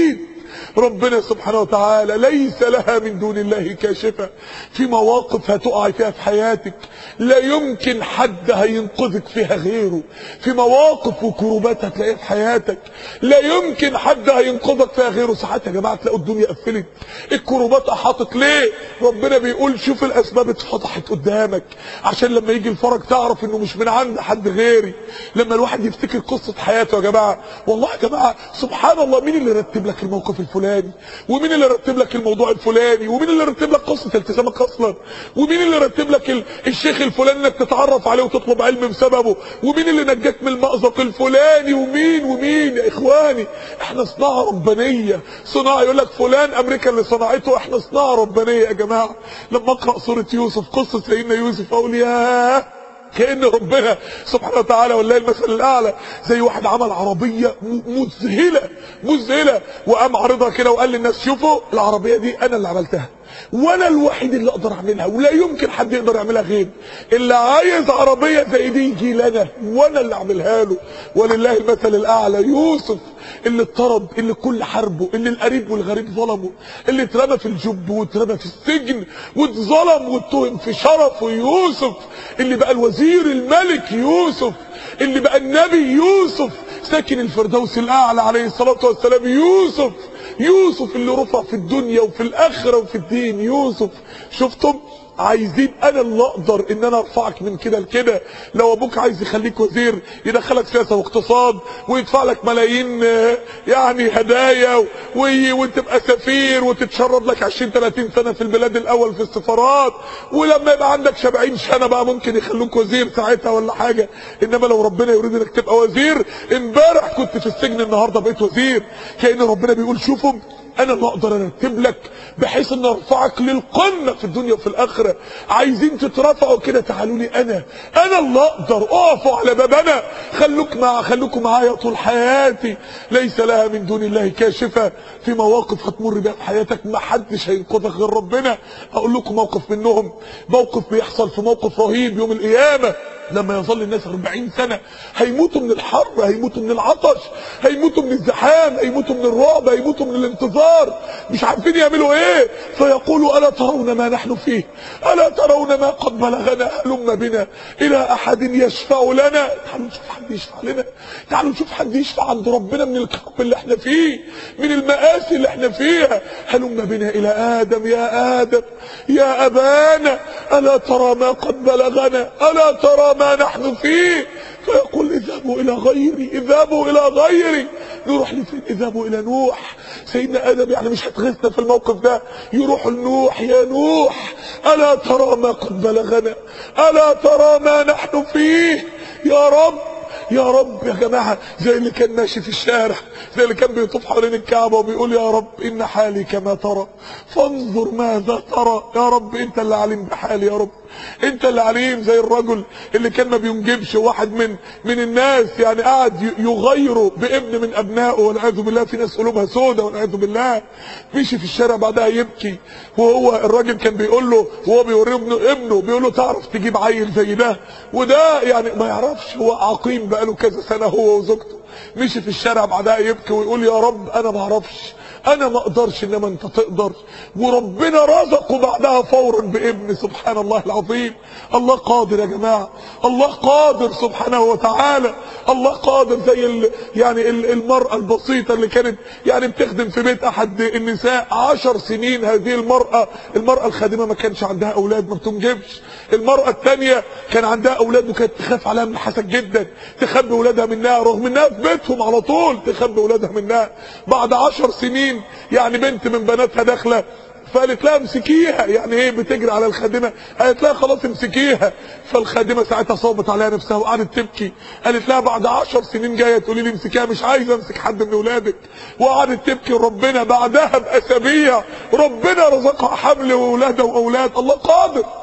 ربنا سبحانه وتعالى ليس لها من دون الله كاشفة في مواقف هتقع فيها في حياتك لا يمكن حد هينقذك فيها غيره في مواقف وكروبات هتلاقيها في حياتك لا يمكن حد هينقذك فيها غيره ساعات يا جماعة تلاقوا الدنيا قفلت الكروبات احاطت ليه ربنا بيقول شوف الاسباب اتفتحت قدامك عشان لما يجي الفرج تعرف انه مش من عند حد غيري لما الواحد يفتكر قصة حياته يا جماعة والله يا جماعة سبحان الله مين اللي رتب لك الموقف الفلاني ومين اللي رتب لك الموضوع الفلاني ومين اللي رتب لك قصة التزامك اصلا ومين اللي رتب لك ال- الشيخ الفلاني انك تتعرف عليه وتطلب علم بسببه ومين اللي نجاك من المأزق الفلاني ومين ومين يا اخواني احنا صناعة ربانية صناعة يقول لك فلان امريكا اللي صنعته احنا صناعة ربانية يا جماعة لما اقرأ سورة يوسف قصة سيدنا يوسف اقول ياه كأن ربنا سبحانه وتعالى والله المثل الأعلى زي واحد عمل عربية م- مذهلة مذهلة وقام عارضها كده وقال للناس شوفوا العربية دي أنا اللي عملتها وانا الوحيد اللي اقدر اعملها ولا يمكن حد يقدر يعملها غيري اللي عايز عربية زي دي يجي لنا وانا اللي اعملها له ولله المثل الاعلى يوسف اللي اتطرد اللي كل حربه اللي القريب والغريب ظلمه اللي اترمى في الجب واترمى في السجن واتظلم واتهم في شرفه يوسف اللي بقى الوزير الملك يوسف اللي بقى النبي يوسف ساكن الفردوس الاعلى عليه الصلاة والسلام يوسف يوسف اللي رفع في الدنيا وفي الاخرة وفي الدين يوسف شفتم عايزين انا اللي اقدر ان انا ارفعك من كده لكده لو ابوك عايز يخليك وزير يدخلك سياسه واقتصاد ويدفع لك ملايين آه، يعني هدايا و- وي- وتبقى سفير وتتشرد لك 20 30 سنه في البلاد الاول في السفارات ولما يبقى عندك 70 سنه بقى ممكن يخلوك وزير ساعتها ولا حاجه انما لو ربنا يريد انك تبقى وزير امبارح كنت في السجن النهارده بقيت وزير كأن ربنا بيقول شوفوا انا اللي اقدر ارتب لك بحيث ان ارفعك للقمه في الدنيا وفي الاخره عايزين تترفعوا كده تعالوا لي انا انا اللي اقدر اقفوا على بابنا خلوك مع خلوكم معايا طول حياتي ليس لها من دون الله كاشفه في مواقف هتمر بيها في حياتك ما حدش هينقذك غير ربنا اقول لكم موقف منهم موقف بيحصل في موقف رهيب يوم القيامه لما يظل الناس 40 سنة هيموتوا من الحر هيموتوا من العطش هيموتوا من الزحام هيموتوا من الرعب هيموتوا من الانتظار مش عارفين يعملوا ايه فيقولوا ألا ترون ما نحن فيه ألا ترون ما قد بلغنا هلم بنا إلى أحد يشفع لنا تعالوا نشوف حد يشفع لنا تعالوا نشوف حد يشفع عند ربنا من الكرب اللي احنا فيه من المآسي اللي احنا فيها هلم بنا إلى آدم يا آدم يا أبانا ألا ترى ما قد بلغنا ألا ترى ما نحن فيه فيقول اذهبوا إلى غيري اذهبوا إلى غيري نروح لفين اذهبوا إلى نوح سيدنا آدم يعني مش هتغثنا في الموقف ده يروحوا لنوح يا نوح ألا ترى ما قد بلغنا ألا ترى ما نحن فيه يا رب يا رب يا جماعة زي اللي كان ماشي في الشارع زي اللي كان بيطوف حوالين الكعبة وبيقول يا رب إن حالي كما ترى فانظر ماذا ترى يا رب أنت اللي عليم بحالي يا رب أنت اللي عليم زي الرجل اللي كان ما بينجبش واحد من من الناس يعني قاعد ي- يغيره بابن من أبنائه والعياذ بالله في ناس قلوبها سودة والعياذ بالله مشي في الشارع بعدها يبكي وهو الراجل كان بيقول له وهو بيوريه ابنه ابنه بيقول له تعرف تجيب عيل زي ده وده يعني ما يعرفش هو عقيم بقاله كذا سنة هو وزوجته مشي في الشارع بعدها يبكي ويقول يا رب انا ما اعرفش انا ما اقدرش انما انت تقدر وربنا رزقه بعدها فورا بابن سبحان الله العظيم الله قادر يا جماعة الله قادر سبحانه وتعالى الله قادر زي ال يعني ال المرأة البسيطة اللي كانت يعني بتخدم في بيت احد النساء عشر سنين هذه المرأة المرأة الخادمة ما كانش عندها اولاد ما بتنجبش المرأة الثانية كان عندها اولاد وكانت تخاف عليها من الحسد جدا تخبي اولادها منها رغم انها في بيتهم على طول تخبي اولادها منها بعد عشر سنين يعني بنت من بناتها داخله فقالت لها امسكيها يعني ايه بتجري على الخادمه قالت لها خلاص امسكيها فالخادمه ساعتها صابت عليها نفسها وقعدت تبكي قالت لها بعد عشر سنين جايه تقولي لي امسكيها مش عايزه امسك حد من اولادك وقعدت تبكي ربنا بعدها باسابيع ربنا رزقها حمل واولادها واولاد الله قادر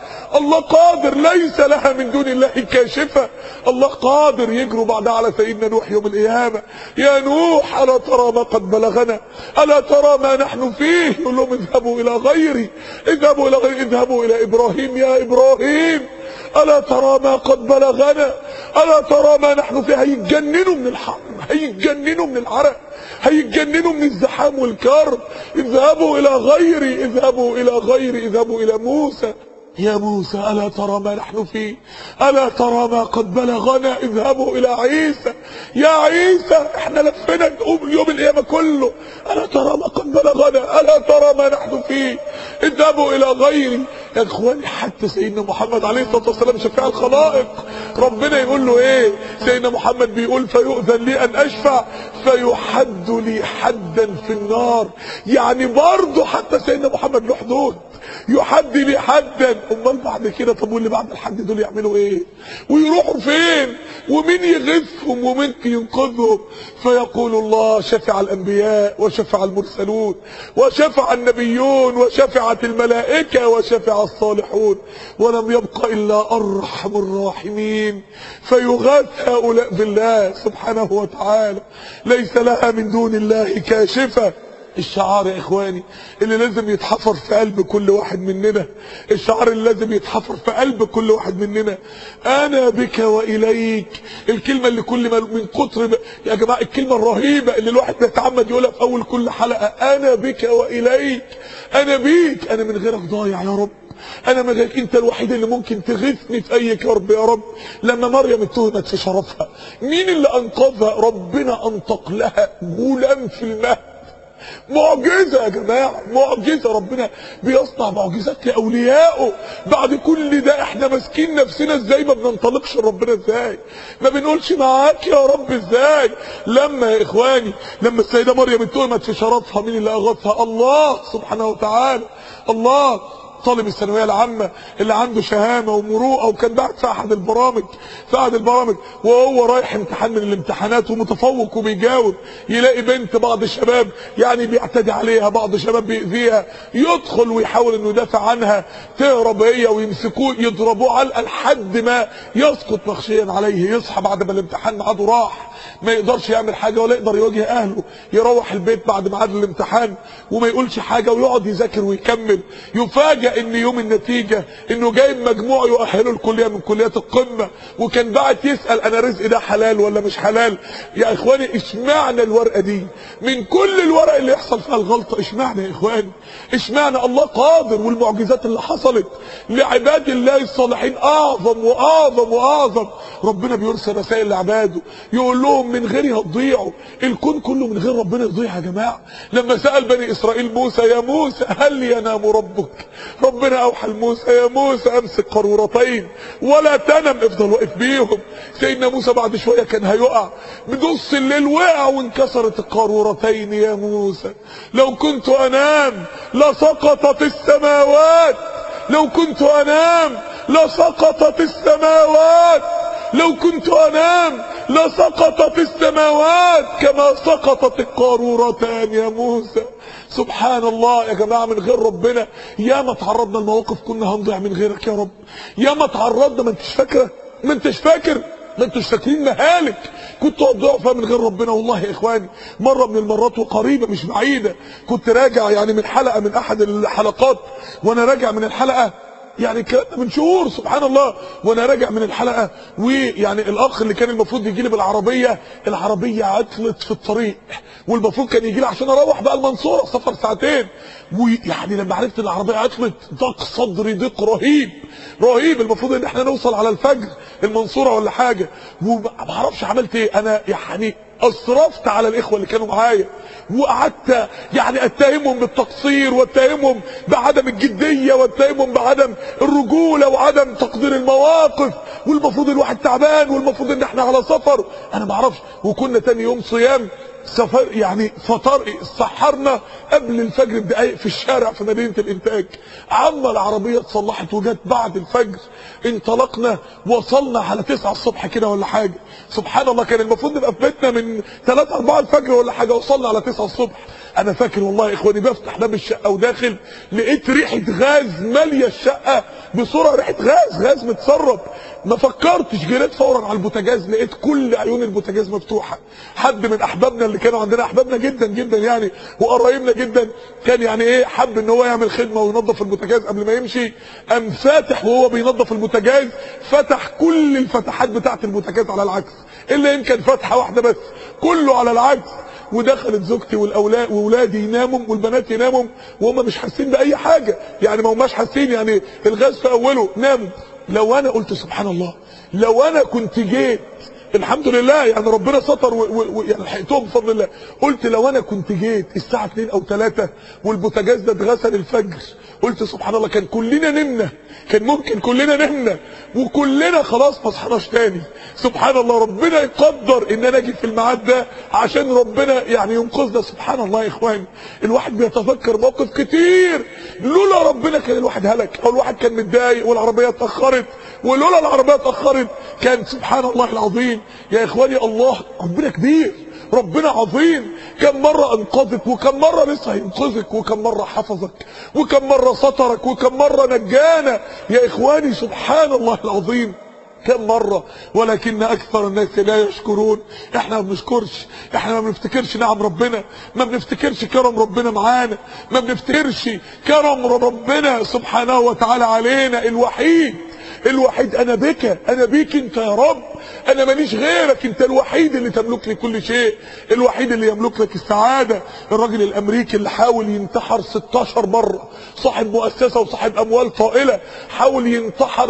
الله قادر ليس لها من دون الله كاشفة الله قادر يجروا بعدها على سيدنا نوح يوم القيامة يا نوح ألا ترى ما قد بلغنا ألا ترى ما نحن فيه يقول لهم اذهبوا إلى غيري اذهبوا إلى غيري اذهبوا إلى إبراهيم يا إبراهيم ألا ترى ما قد بلغنا ألا ترى ما نحن فيه هيتجننوا من الحر هيتجننوا من العرق هيتجننوا من الزحام والكرب اذهبوا إلى غيري اذهبوا إلى غيري اذهبوا إلى موسى يا موسى ألا ترى ما نحن فيه ألا ترى ما قد بلغنا اذهبوا إلى عيسى يا عيسى احنا لفنا يوم القيامة كله ألا ترى ما قد بلغنا ألا ترى ما نحن فيه اذهبوا إلى غيري يا اخواني حتى سيدنا محمد عليه الصلاة والسلام شفيع الخلائق ربنا يقول له ايه سيدنا محمد بيقول فيؤذن لي ان اشفع فيحد لي حدا في النار يعني برضه حتى سيدنا محمد له حدود يحد لي حدا امال بعد كده طب واللي بعد الحد دول يعملوا ايه ويروحوا فين ومين يغثهم ومين ينقذهم فيقول الله شفع الانبياء وشفع المرسلون وشفع النبيون وشفعت الملائكه وشفع الصالحون ولم يبق الا ارحم الراحمين فيغاث هؤلاء بالله سبحانه وتعالى ليس لها من دون الله كاشفه الشعار يا اخواني اللي لازم يتحفر في قلب كل واحد مننا الشعار اللي لازم يتحفر في قلب كل واحد مننا انا بك واليك الكلمه اللي كل ما من كتر ما يا جماعه الكلمه الرهيبه اللي الواحد بيتعمد يقولها في اول كل حلقه انا بك واليك انا بيك انا من غيرك ضايع يا رب انا من غيرك انت الوحيد اللي ممكن تغثني في اي كرب يا رب لما مريم اتهمت في شرفها مين اللي انقذها ربنا انطق لها غلام في المهد معجزة يا جماعة معجزة ربنا بيصنع معجزات لأوليائه بعد كل ده احنا ماسكين نفسنا ازاي ما بننطلقش لربنا ازاي ما بنقولش معاك يا رب ازاي لما يا اخواني لما السيدة مريم اتهمت في شرفها مين اللي اغثها الله سبحانه وتعالى الله طالب الثانويه العامه اللي عنده شهامه ومروءه وكان بعت في احد البرامج في احد البرامج وهو رايح امتحان من الامتحانات ومتفوق وبيجاوب يلاقي بنت بعض الشباب يعني بيعتدي عليها بعض الشباب بيأذيها يدخل ويحاول انه يدافع عنها تهرب هي ويمسكوه يضربوه علقه لحد ما يسقط مغشيا عليه يصحى بعد ما الامتحان ميعاده راح ما يقدرش يعمل حاجه ولا يقدر يواجه اهله يروح البيت بعد ميعاد الامتحان وما يقولش حاجه ويقعد يذاكر ويكمل يفاجئ ان يوم النتيجه انه جايب مجموع يؤهله الكليه من كليات القمه وكان بعد يسال انا رزقي ده حلال ولا مش حلال يا اخواني اشمعنى الورقه دي من كل الورق اللي يحصل فيها الغلطه اشمعنى يا اخواني اشمعنى الله قادر والمعجزات اللي حصلت لعباد الله الصالحين اعظم واعظم واعظم ربنا بيرسل رسائل لعباده يقول لهم من غيري هتضيعوا الكون كله من غير ربنا يضيع يا جماعه لما سال بني اسرائيل موسى يا موسى هل ينام ربك ربنا اوحى لموسى يا موسى امسك قارورتين ولا تنم افضل واقف بيهم سيدنا موسى بعد شويه كان هيقع بنص الليل وقع وانكسرت القارورتين يا موسى لو كنت انام لسقطت السماوات لو كنت انام لسقطت السماوات لو كنت انام لسقطت السماوات كما سقطت القارورتان يا موسى سبحان الله يا جماعة من غير ربنا يا ما تعرضنا لمواقف كنا هنضيع من غيرك يا رب يا ما تعرضنا ما انتش فاكرة ما انتش فاكر ما انتوش فاكرين مهالك كنتوا هتضيعوا فيها من غير ربنا والله يا اخواني مره من المرات وقريبه مش بعيده كنت راجع يعني من حلقه من احد الحلقات وانا راجع من الحلقه يعني الكلام ده من شهور سبحان الله وانا راجع من الحلقه ويعني الاخ اللي كان المفروض يجي لي بالعربيه العربيه عطلت في الطريق والمفروض كان يجي لي عشان اروح بقى المنصوره سفر ساعتين ويعني لما عرفت ان العربيه عطلت ضاق صدري ضيق رهيب رهيب المفروض ان احنا نوصل على الفجر المنصوره ولا حاجه وما اعرفش عملت ايه انا يعني اسرفت على الاخوه اللي كانوا معايا وقعدت يعني اتهمهم بالتقصير واتهمهم بعدم الجديه واتهمهم بعدم الرجوله وعدم تقدير المواقف والمفروض الواحد تعبان والمفروض ان احنا على سفر انا ما اعرفش وكنا تاني يوم صيام سفر يعني فطر سحرنا قبل الفجر بدقايق في الشارع في مدينه الانتاج عما العربيه اتصلحت وجت بعد الفجر انطلقنا وصلنا على 9 الصبح كده ولا حاجه سبحان الله كان المفروض نبقى في بيتنا من 3 4 الفجر ولا حاجه وصلنا على 9 الصبح انا فاكر والله يا اخواني بفتح باب الشقه وداخل لقيت ريحه غاز ماليه الشقه بصوره ريحه غاز غاز متسرب ما فكرتش جريت فورا على البوتاجاز لقيت كل عيون البوتاجاز مفتوحه حد من احبابنا اللي كانوا عندنا احبابنا جدا جدا يعني وقرايبنا جدا كان يعني ايه حب ان هو يعمل خدمه وينظف البوتاجاز قبل ما يمشي قام فاتح وهو بينظف البوتاجاز فتح كل الفتحات بتاعه البوتاجاز على العكس الا يمكن فتحه واحده بس كله على العكس ودخلت زوجتي والاولاد واولادي يناموا والبنات يناموا وهم مش حاسين باي حاجه يعني ما هماش حاسين يعني الغاز في اوله ناموا لو انا قلت سبحان الله لو انا كنت جيت الحمد لله يعني ربنا ستر ويعني لحقتهم بفضل الله قلت لو انا كنت جيت الساعه 2 او 3 والبوتاجاز ده اتغسل الفجر قلت سبحان الله كان كلنا نمنا كان ممكن كلنا نمنا وكلنا خلاص ما صحناش تاني سبحان الله ربنا يقدر ان انا اجي في الميعاد ده عشان ربنا يعني ينقذنا سبحان الله يا اخواني الواحد بيتذكر موقف كتير لولا ربنا كان الواحد هلك او الواحد كان متضايق والعربيه اتاخرت ولولا العربيه اتاخرت كان سبحان الله العظيم يا اخواني الله ربنا كبير ربنا عظيم كم مرة انقذك وكم مرة لسه هينقذك وكم مرة حفظك وكم مرة سترك وكم مرة نجانا يا اخواني سبحان الله العظيم كم مرة ولكن اكثر الناس لا يشكرون احنا ما بنشكرش احنا ما بنفتكرش نعم ربنا ما بنفتكرش كرم ربنا معانا ما بنفتكرش كرم ربنا سبحانه وتعالى علينا الوحيد الوحيد انا بك انا بيك انت يا رب انا ماليش غيرك انت الوحيد اللي تملك لي كل شيء الوحيد اللي يملك لك السعادة الراجل الامريكي اللي حاول ينتحر 16 مرة صاحب مؤسسة وصاحب اموال طائلة حاول ينتحر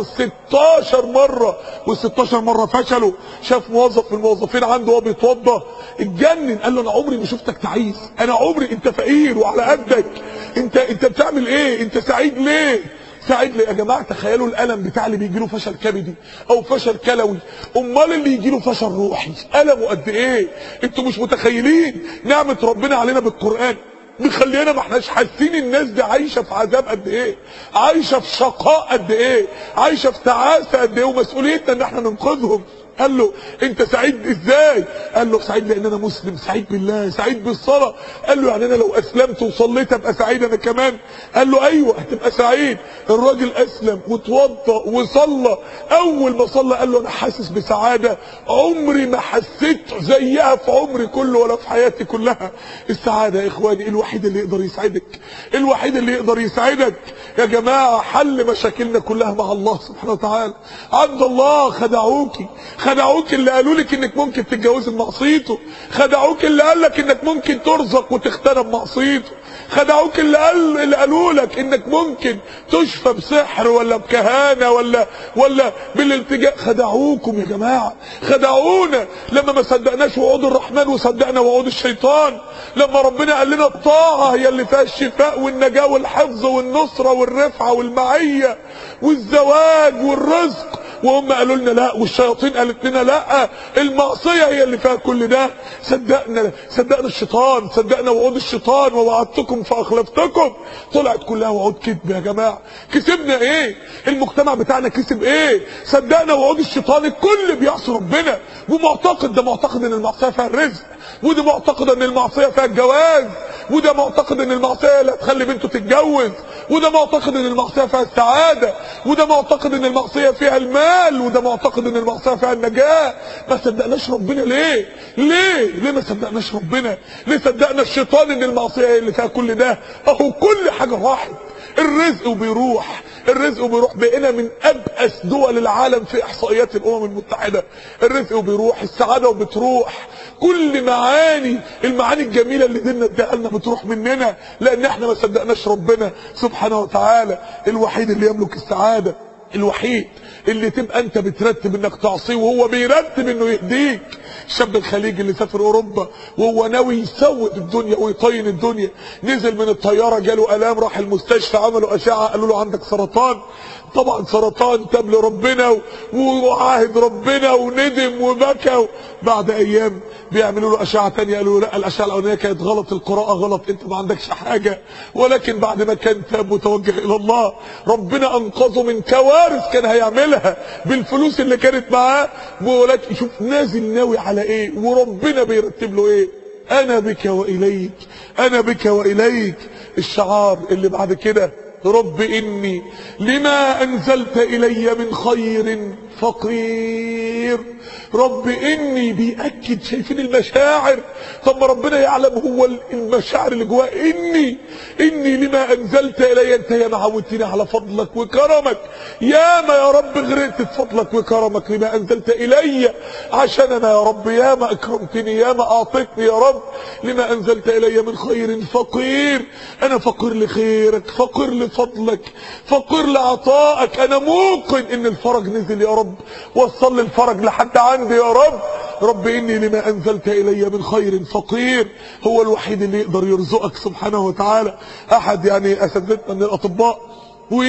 16 مرة وال16 مرة فشلوا شاف موظف من الموظفين عنده وهو بيتوضى اتجنن قال له انا عمري ما شفتك تعيس انا عمري انت فقير وعلى قدك انت انت بتعمل ايه انت سعيد ليه سعيد ليه يا جماعه تخيلوا الالم بتاع اللي بيجي له فشل كبدي او فشل كلوي امال اللي يجي له فشل روحي المه قد ايه انتوا مش متخيلين نعمه ربنا علينا بالقران مخلينا ما احناش حاسين الناس دي عايشه في عذاب قد ايه عايشه في شقاء قد ايه عايشه في تعاسه قد ايه ومسؤوليتنا ان احنا ننقذهم قال له انت سعيد ازاي قال له سعيد لان انا مسلم سعيد بالله سعيد بالصلاة قال له يعني انا لو اسلمت وصليت ابقى سعيد انا كمان قال له ايوه هتبقى سعيد الراجل اسلم وتوضى وصلى اول ما صلى قال له انا حاسس بسعادة عمري ما حسيت زيها في عمري كله ولا في حياتي كلها السعادة يا اخواني الوحيد اللي يقدر يسعدك الوحيد اللي يقدر يسعدك يا جماعة حل مشاكلنا كلها مع الله سبحانه وتعالى عند الله خدعوكي خدعوك اللي قالوا لك انك ممكن تتجوزي بمعصيته خدعوك اللي قال لك انك ممكن ترزق وتختنى بمعصيته خدعوك اللي قال اللي قالوا لك انك ممكن تشفى بسحر ولا بكهانه ولا ولا بالالتجاء خدعوكم يا جماعه خدعونا لما ما صدقناش وعود الرحمن وصدقنا وعود الشيطان لما ربنا قال لنا الطاعه هي اللي فيها الشفاء والنجاه والحفظ والنصره والرفعه والمعيه والزواج والرزق وهم قالوا لنا لا والشياطين قالت لنا لا المعصيه هي اللي فيها كل ده صدقنا صدقنا الشيطان صدقنا وعود الشيطان ووعدتكم فاخلفتكم طلعت كلها وعود كذب يا جماعه كسبنا ايه المجتمع بتاعنا كسب ايه صدقنا وعود الشيطان الكل بيعصي ربنا ومعتقد ده معتقد ان المعصيه فيها الرزق وده معتقد ان المعصيه فيها الجواز وده معتقد ان المعصيه اللي هتخلي بنته تتجوز وده معتقد ان المعصيه فيها السعاده وده معتقد ان المعصيه فيها المال وده معتقد ان المعصيه فيها النجاه ما صدقناش ربنا ليه ليه ليه ما صدقناش ربنا ليه صدقنا الشيطان ان المعصيه هي اللي فيها كل ده اهو كل حاجه راحت الرزق بيروح الرزق بيروح بقينا من ابأس دول العالم في احصائيات الامم المتحده الرزق بيروح السعاده وبتروح كل معاني المعاني الجميله اللي ديننا اداها لنا بتروح مننا لان احنا ما صدقناش ربنا سبحانه وتعالى الوحيد اللي يملك السعاده الوحيد اللي تبقى انت بترتب انك تعصيه وهو بيرتب انه يهديك الشاب الخليجي اللي سافر اوروبا وهو ناوي يسود الدنيا ويطين الدنيا نزل من الطياره جاله الام راح المستشفى عملوا اشعه قالوا له عندك سرطان طبعا سرطان تاب لربنا وعاهد ربنا وندم وبكى بعد ايام بيعملوا له اشعه ثانيه قالوا له لا الاشعه الاولانيه كانت غلط القراءه غلط انت ما عندكش حاجه ولكن بعد ما كان تاب وتوجه الى الله ربنا انقذه من كوارث كان هيعملها بالفلوس اللي كانت معاه ولكن شوف نازل ناوي على ايه وربنا بيرتب له ايه انا بك واليك انا بك واليك الشعار اللي بعد كده رب اني لما انزلت الي من خير فقير رب اني بيأكد شايفين المشاعر طب ما ربنا يعلم هو المشاعر اللي جواه اني اني لما انزلت الي انت يا ما عودتني على فضلك وكرمك يا ما يا رب غرقت بفضلك وكرمك لما انزلت الي عشان انا يا رب يا ما اكرمتني يا ما اعطيتني يا رب لما انزلت الي من خير فقير انا فقير لخيرك فقير لفضلك فقير لعطائك انا موقن ان الفرج نزل يا رب وصل لي الفرج لحد عندي يا رب رب اني لما انزلت الي من خير فقير هو الوحيد اللي يقدر يرزقك سبحانه وتعالى احد يعني اساتذتنا من الاطباء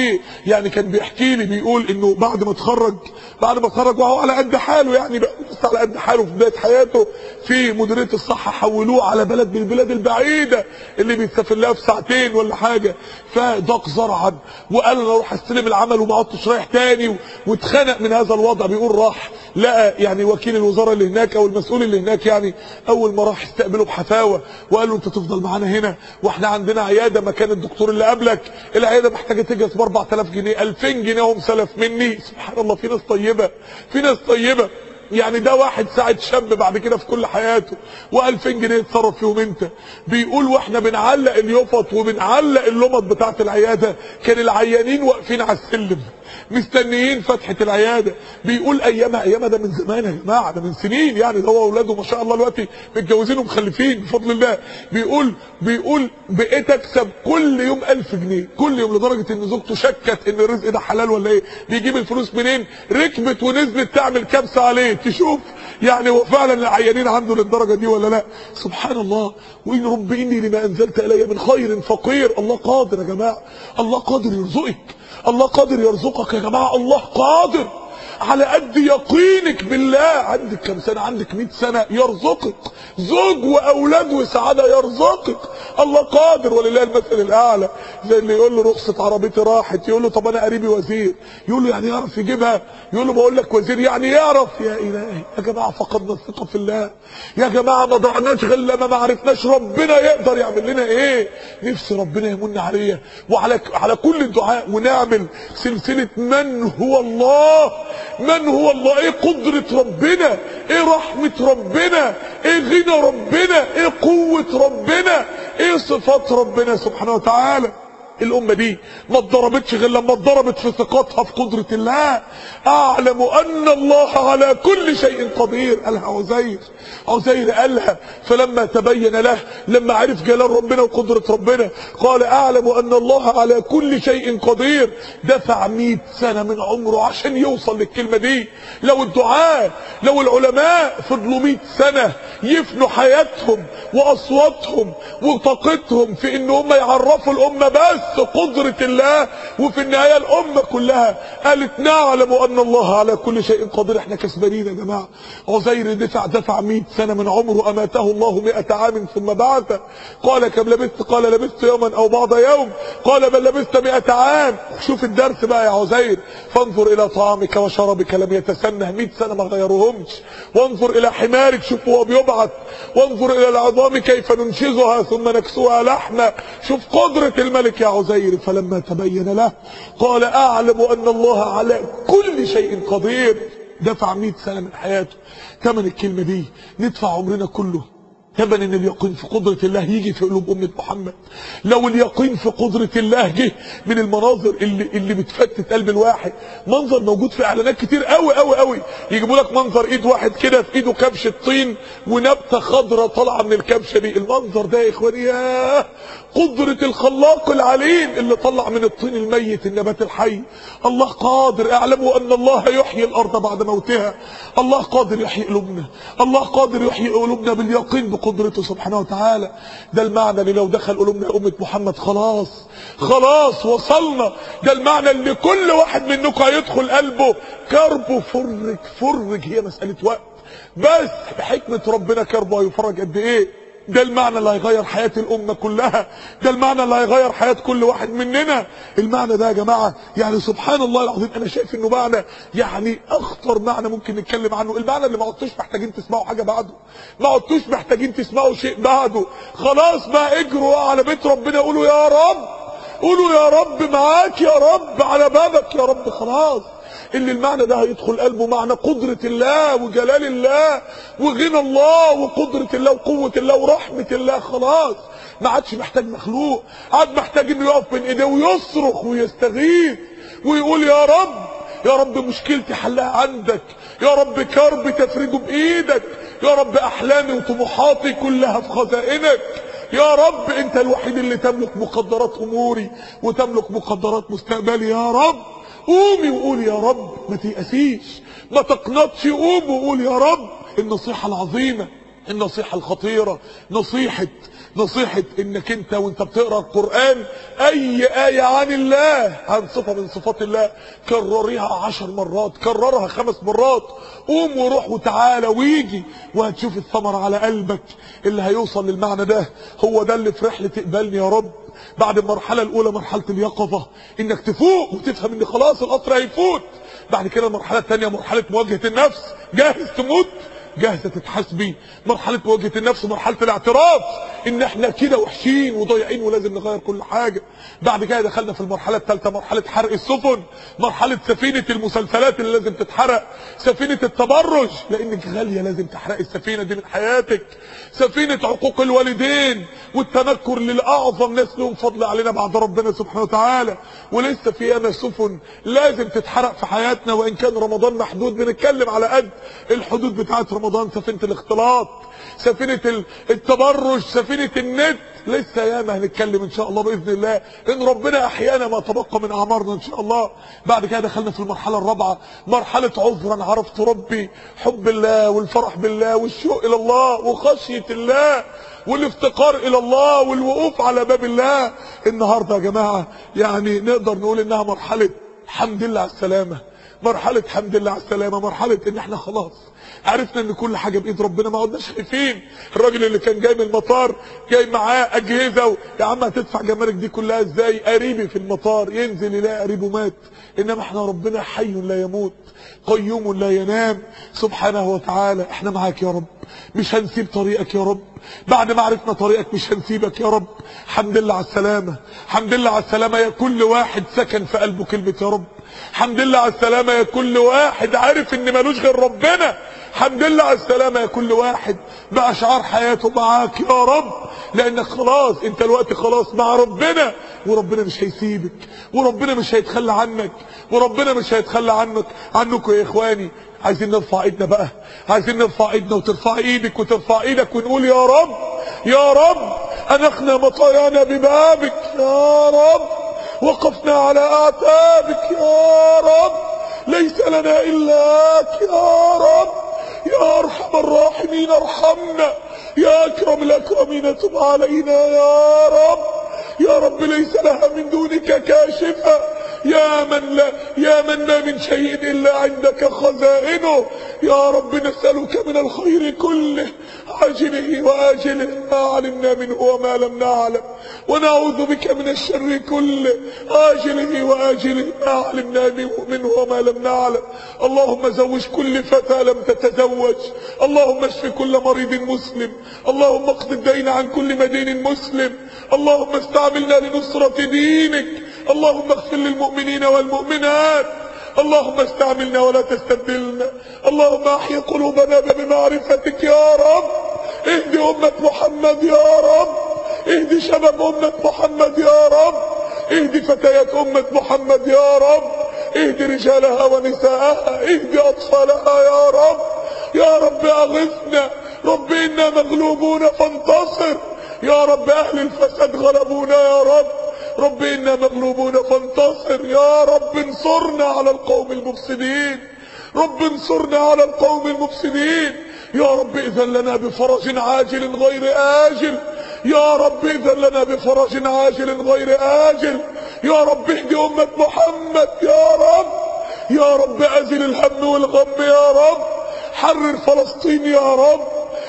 ويعني كان بيحكي لي بيقول انه بعد ما اتخرج بعد ما اتخرج وهو على قد حاله يعني بقى لسه على قد حاله في بدايه حياته في مديريه الصحه حولوه على بلد من البلاد البعيده اللي بيتسافر لها في ساعتين ولا حاجه فضاق زرعا وقال انا اروح استلم العمل وما عدتش رايح تاني واتخنق من هذا الوضع بيقول راح لقى يعني وكيل الوزاره اللي هناك او المسؤول اللي هناك يعني اول ما راح استقبله بحفاوه وقال له انت تفضل معانا هنا واحنا عندنا عياده مكان الدكتور اللي قبلك العياده محتاجه تجهز ب 4000 جنيه 2000 جنيه هم سلف مني سبحان الله في ناس طيبه في ناس طيبه يعني ده واحد ساعد شاب بعد كده في كل حياته و2000 جنيه يتصرف فيهم انت بيقول واحنا بنعلق اليفط وبنعلق اللمط بتاعت العياده كان العيانين واقفين على السلم مستنيين فتحة العيادة بيقول ايامها ايامها ده من زمان يا جماعة ده من سنين يعني ده هو واولاده ما شاء الله دلوقتي متجوزين ومخلفين بفضل الله بيقول بيقول بقيت اكسب كل يوم 1000 جنيه كل يوم لدرجة ان زوجته شكت ان الرزق ده حلال ولا ايه بيجيب الفلوس منين ركبت ونزلت تعمل كبسة عليه تشوف يعني هو فعلا العيانين عنده للدرجة دي ولا لا سبحان الله وان رب اني لما انزلت الي من خير فقير الله قادر يا جماعة الله قادر يرزقك الله قادر يرزقك يا جماعة الله قادر على قد يقينك بالله عندك كم سنة عندك 100 سنة يرزقك زوج واولاد وسعادة يرزقك الله قادر ولله المثل الاعلى زي اللي يقول له رخصة عربيتي راحت يقول له طب انا قريبي وزير يقول له يعني يعرف يجيبها يقول له بقول لك وزير يعني يعرف يا الهي يا جماعة فقدنا الثقة في الله يا جماعة ما ضعناش غير لما ما عرفناش ربنا يقدر يعمل لنا ايه نفسي ربنا يمن عليا وعلى على كل الدعاء ونعمل سلسلة من هو الله من هو الله ايه قدرة ربنا ايه رحمة ربنا ايه غنى ربنا ايه قوة ربنا ايه صفات ربنا سبحانه وتعالى الامة دي ما اتضربتش غير لما اتضربت في ثقتها في قدرة الله اعلم ان الله على كل شيء قدير قالها عزير عزير قالها فلما تبين له لما عرف جلال ربنا وقدرة ربنا قال اعلم ان الله على كل شيء قدير دفع 100 سنة من عمره عشان يوصل للكلمة دي لو الدعاء لو العلماء فضلوا 100 سنة يفنوا حياتهم واصواتهم وطاقتهم في ان هم يعرفوا الامة بس قدرة الله وفي النهاية الامة كلها قالت نعلم ان الله على كل شيء قدير احنا كسبانين يا جماعة عزير دفع دفع 100 سنة من عمره اماته الله 100 عام ثم بعثه قال كم لبثت قال لبثت يوما او بعض يوم قال بل لبثت 100 عام شوف الدرس بقى يا عزير فانظر الى طعامك وشرابك لم يتسنه 100 سنة ما غيروهمش وانظر الى حمارك شوف هو بيبعث وانظر الى العظام كيف ننشزها ثم نكسوها لحمة شوف قدرة الملك يا عزير فلما تبين له قال اعلم ان الله على كل شيء قدير دفع 100 سنة من حياته ثمن الكلمة دي ندفع عمرنا كله ثمن ان اليقين في قدرة الله يجي في قلوب أمة محمد لو اليقين في قدرة الله جه من المناظر اللي, اللي بتفتت قلب الواحد منظر موجود في اعلانات كتير قوي قوي قوي يجيبوا لك منظر ايد واحد كده في ايده كبشة طين ونبتة خضراء طالعة من الكبشة دي المنظر ده يا اخواني ياه قدرة الخلاق العليم اللي طلع من الطين الميت النبات الحي الله قادر اعلموا ان الله يحيي الارض بعد موتها الله قادر يحيي قلوبنا الله قادر يحيي قلوبنا باليقين بقدرته سبحانه وتعالى ده المعنى اللي لو دخل قلوبنا أمة محمد خلاص خلاص وصلنا ده المعنى اللي كل واحد منكم هيدخل قلبه كربه فرج فرج هي مسألة وقت بس بحكمة ربنا كربه هيفرج قد ايه ده المعنى اللي هيغير حياة الأمة كلها ده المعنى اللي هيغير حياة كل واحد مننا المعنى ده يا جماعة يعني سبحان الله العظيم أنا شايف إنه معنى يعني أخطر معنى ممكن نتكلم عنه المعنى اللي ما عدتوش محتاجين تسمعوا حاجة بعده ما عدتوش محتاجين تسمعوا شيء بعده خلاص بقى اجروا على بيت ربنا قولوا يا رب قولوا يا رب معاك يا رب على بابك يا رب خلاص اللي المعنى ده هيدخل قلبه معنى قدرة الله وجلال الله وغنى الله وقدرة الله وقوة الله ورحمة الله خلاص ما عادش محتاج مخلوق عاد محتاج انه يقف بين ايديه ويصرخ ويستغيث ويقول يا رب يا رب مشكلتي حلها عندك يا رب كرب تفرجه بايدك يا رب احلامي وطموحاتي كلها في خزائنك يا رب انت الوحيد اللي تملك مقدرات اموري وتملك مقدرات مستقبلي يا رب قومي وقولي يا رب ما تيأسيش ما تقنطش قوم وقول يا رب النصيحة العظيمة النصيحة الخطيرة نصيحة نصيحة انك انت وانت بتقرأ القرآن اي آية عن الله عن صفة من صفات الله كرريها عشر مرات كررها خمس مرات قوم وروح وتعالى ويجي وهتشوف الثمرة على قلبك اللي هيوصل للمعنى ده هو ده اللي في رحلة اقبلني يا رب بعد المرحلة الاولى مرحلة اليقظة انك تفوق وتفهم ان خلاص القطر هيفوت بعد كده المرحلة الثانية مرحلة مواجهة النفس جاهز تموت جاهزة تتحاسبي مرحلة مواجهة النفس مرحلة الاعتراف ان احنا كده وحشين وضايعين ولازم نغير كل حاجة بعد كده دخلنا في المرحلة الثالثة مرحلة حرق السفن مرحلة سفينة المسلسلات اللي لازم تتحرق سفينة التبرج لانك غالية لازم تحرقي السفينة دي من حياتك سفينة عقوق الوالدين والتنكر للأعظم ناس لهم فضل علينا بعد ربنا سبحانه وتعالى ولسه في ياما سفن لازم تتحرق في حياتنا وإن كان رمضان محدود بنتكلم على قد الحدود بتاعت رمضان سفينة الاختلاط سفينة التبرج سفينة النت لسه ياما هنتكلم ان شاء الله باذن الله ان ربنا احيانا ما تبقى من اعمارنا ان شاء الله بعد كده دخلنا في المرحله الرابعه مرحله عذرا عرفت ربي حب الله والفرح بالله والشوق الى الله وخشيه الله والافتقار الى الله والوقوف على باب الله النهارده يا جماعه يعني نقدر نقول انها مرحله حمد لله على السلامه مرحله حمد لله على السلامه مرحله ان احنا خلاص عرفنا ان كل حاجه بايد ربنا ما عدناش خايفين الراجل اللي كان جاي من المطار جاي معاه اجهزه و... يا عم هتدفع جمارك دي كلها ازاي قريبي في المطار ينزل يلاقي قريبه مات انما احنا ربنا حي لا يموت قيوم لا ينام سبحانه وتعالى احنا معاك يا رب مش هنسيب طريقك يا رب بعد ما عرفنا طريقك مش هنسيبك يا رب حمد لله على السلامه حمد لله على السلامه يا كل واحد سكن في قلبه كلمه يا رب حمد لله على السلامه يا كل واحد عارف ان ملوش غير ربنا حمد لله على السلامة يا كل واحد بأشعار حياته معاك يا رب لأنك خلاص انت الوقت خلاص مع ربنا وربنا مش هيسيبك وربنا مش هيتخلى عنك وربنا مش هيتخلى عنك عنكم يا إخواني عايزين نرفع ايدنا بقى عايزين نرفع ايدنا وترفع ايدك وترفع ايدك ونقول يا رب يا رب أنخنا مطايانا ببابك يا رب وقفنا على أعتابك يا رب ليس لنا إلاك يا رب يا ارحم الراحمين ارحمنا يا اكرم الاكرمين تب علينا يا رب يا رب ليس لها من دونك كاشفة يا من لا يا من ما من شيء الا عندك خزائنه يا رب نسألك من الخير كله عاجله واجله ما علمنا منه وما لم نعلم ونعوذ بك من الشر كله عاجله واجله ما علمنا منه وما لم نعلم اللهم زوج كل فتى لم تتزوج اللهم اشف كل مريض مسلم اللهم اقض الدين عن كل مدين مسلم اللهم استعملنا لنصرة دينك اللهم اغفر للمؤمنين والمؤمنات اللهم استعملنا ولا تستبدلنا اللهم احي قلوبنا بمعرفتك يا رب اهدي امة محمد يا رب اهدي شباب امة محمد يا رب اهدي فتيات امة محمد يا رب اهدي رجالها ونساءها اهدي اطفالها يا رب يا رب اغثنا رب انا مغلوبون فانتصر يا رب اهل الفساد غلبونا يا رب رب انا مغلوبون فانتصر يا رب انصرنا على القوم المفسدين رب انصرنا على القوم المفسدين يا رب اذن لنا بفرج عاجل غير آجل يا رب اذن لنا بفرج عاجل غير آجل يا رب اهدي أمة محمد يا رب يا رب أزل الهم والغم يا رب حرر فلسطين يا رب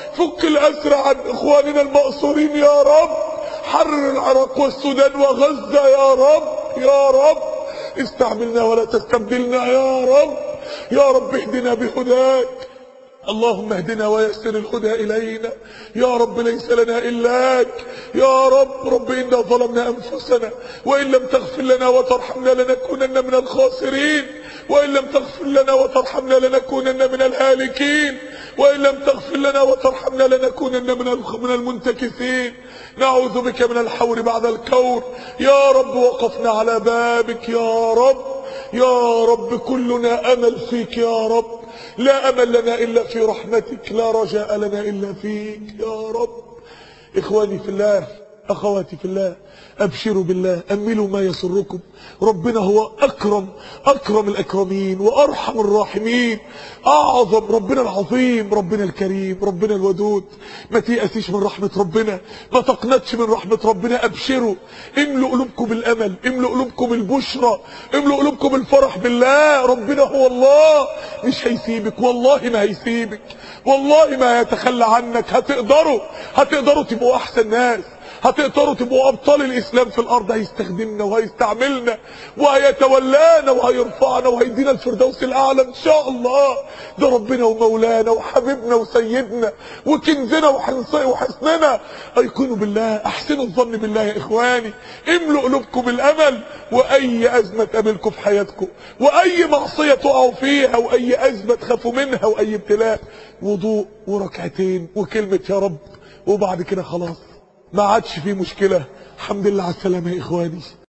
فك الأسرى عن إخواننا المأسورين يا رب حرر العراق والسودان وغزة يا رب يا رب استعملنا ولا تستبدلنا يا رب يا رب اهدنا بهداك اللهم اهدنا ويسر الهدى إلينا يا رب ليس لنا إلاك يا رب رب إنا ظلمنا أنفسنا وإن لم تغفر لنا وترحمنا لنكونن من الخاسرين وإن لم تغفر لنا وترحمنا لنكونن من الهالكين وإن لم تغفر لنا وترحمنا لنكونن من من المنتكسين نعوذ بك من الحور بعد الكور يا رب وقفنا على بابك يا رب يا رب كلنا أمل فيك يا رب لا أمل لنا إلا في رحمتك لا رجاء لنا إلا فيك يا رب إخواني في الله أخواتي في الله أبشروا بالله أملوا ما يسركم ربنا هو أكرم أكرم الأكرمين وأرحم الراحمين أعظم ربنا العظيم ربنا الكريم ربنا الودود ما تيأسيش من رحمة ربنا ما تقنطش من رحمة ربنا أبشروا املوا قلوبكم بالأمل املوا قلوبكم بالبشرى املوا قلوبكم بالفرح بالله ربنا هو الله مش هيسيبك والله ما هيسيبك والله ما هيتخلى عنك هتقدروا هتقدروا تبقوا أحسن ناس هتقدروا تبقوا ابطال الاسلام في الارض هيستخدمنا وهيستعملنا وهيتولانا وهيرفعنا وهيدينا الفردوس الاعلى ان شاء الله ده ربنا ومولانا وحبيبنا وسيدنا وكنزنا وحسننا ايقنوا بالله احسنوا الظن بالله يا اخواني املوا قلوبكم بالامل واي ازمه تقابلكم في حياتكم واي معصيه تقعوا فيها واي ازمه تخافوا منها واي ابتلاء وضوء وركعتين وكلمه يا رب وبعد كده خلاص ما عادش فيه مشكلة الحمد لله على السلامة يا إخواني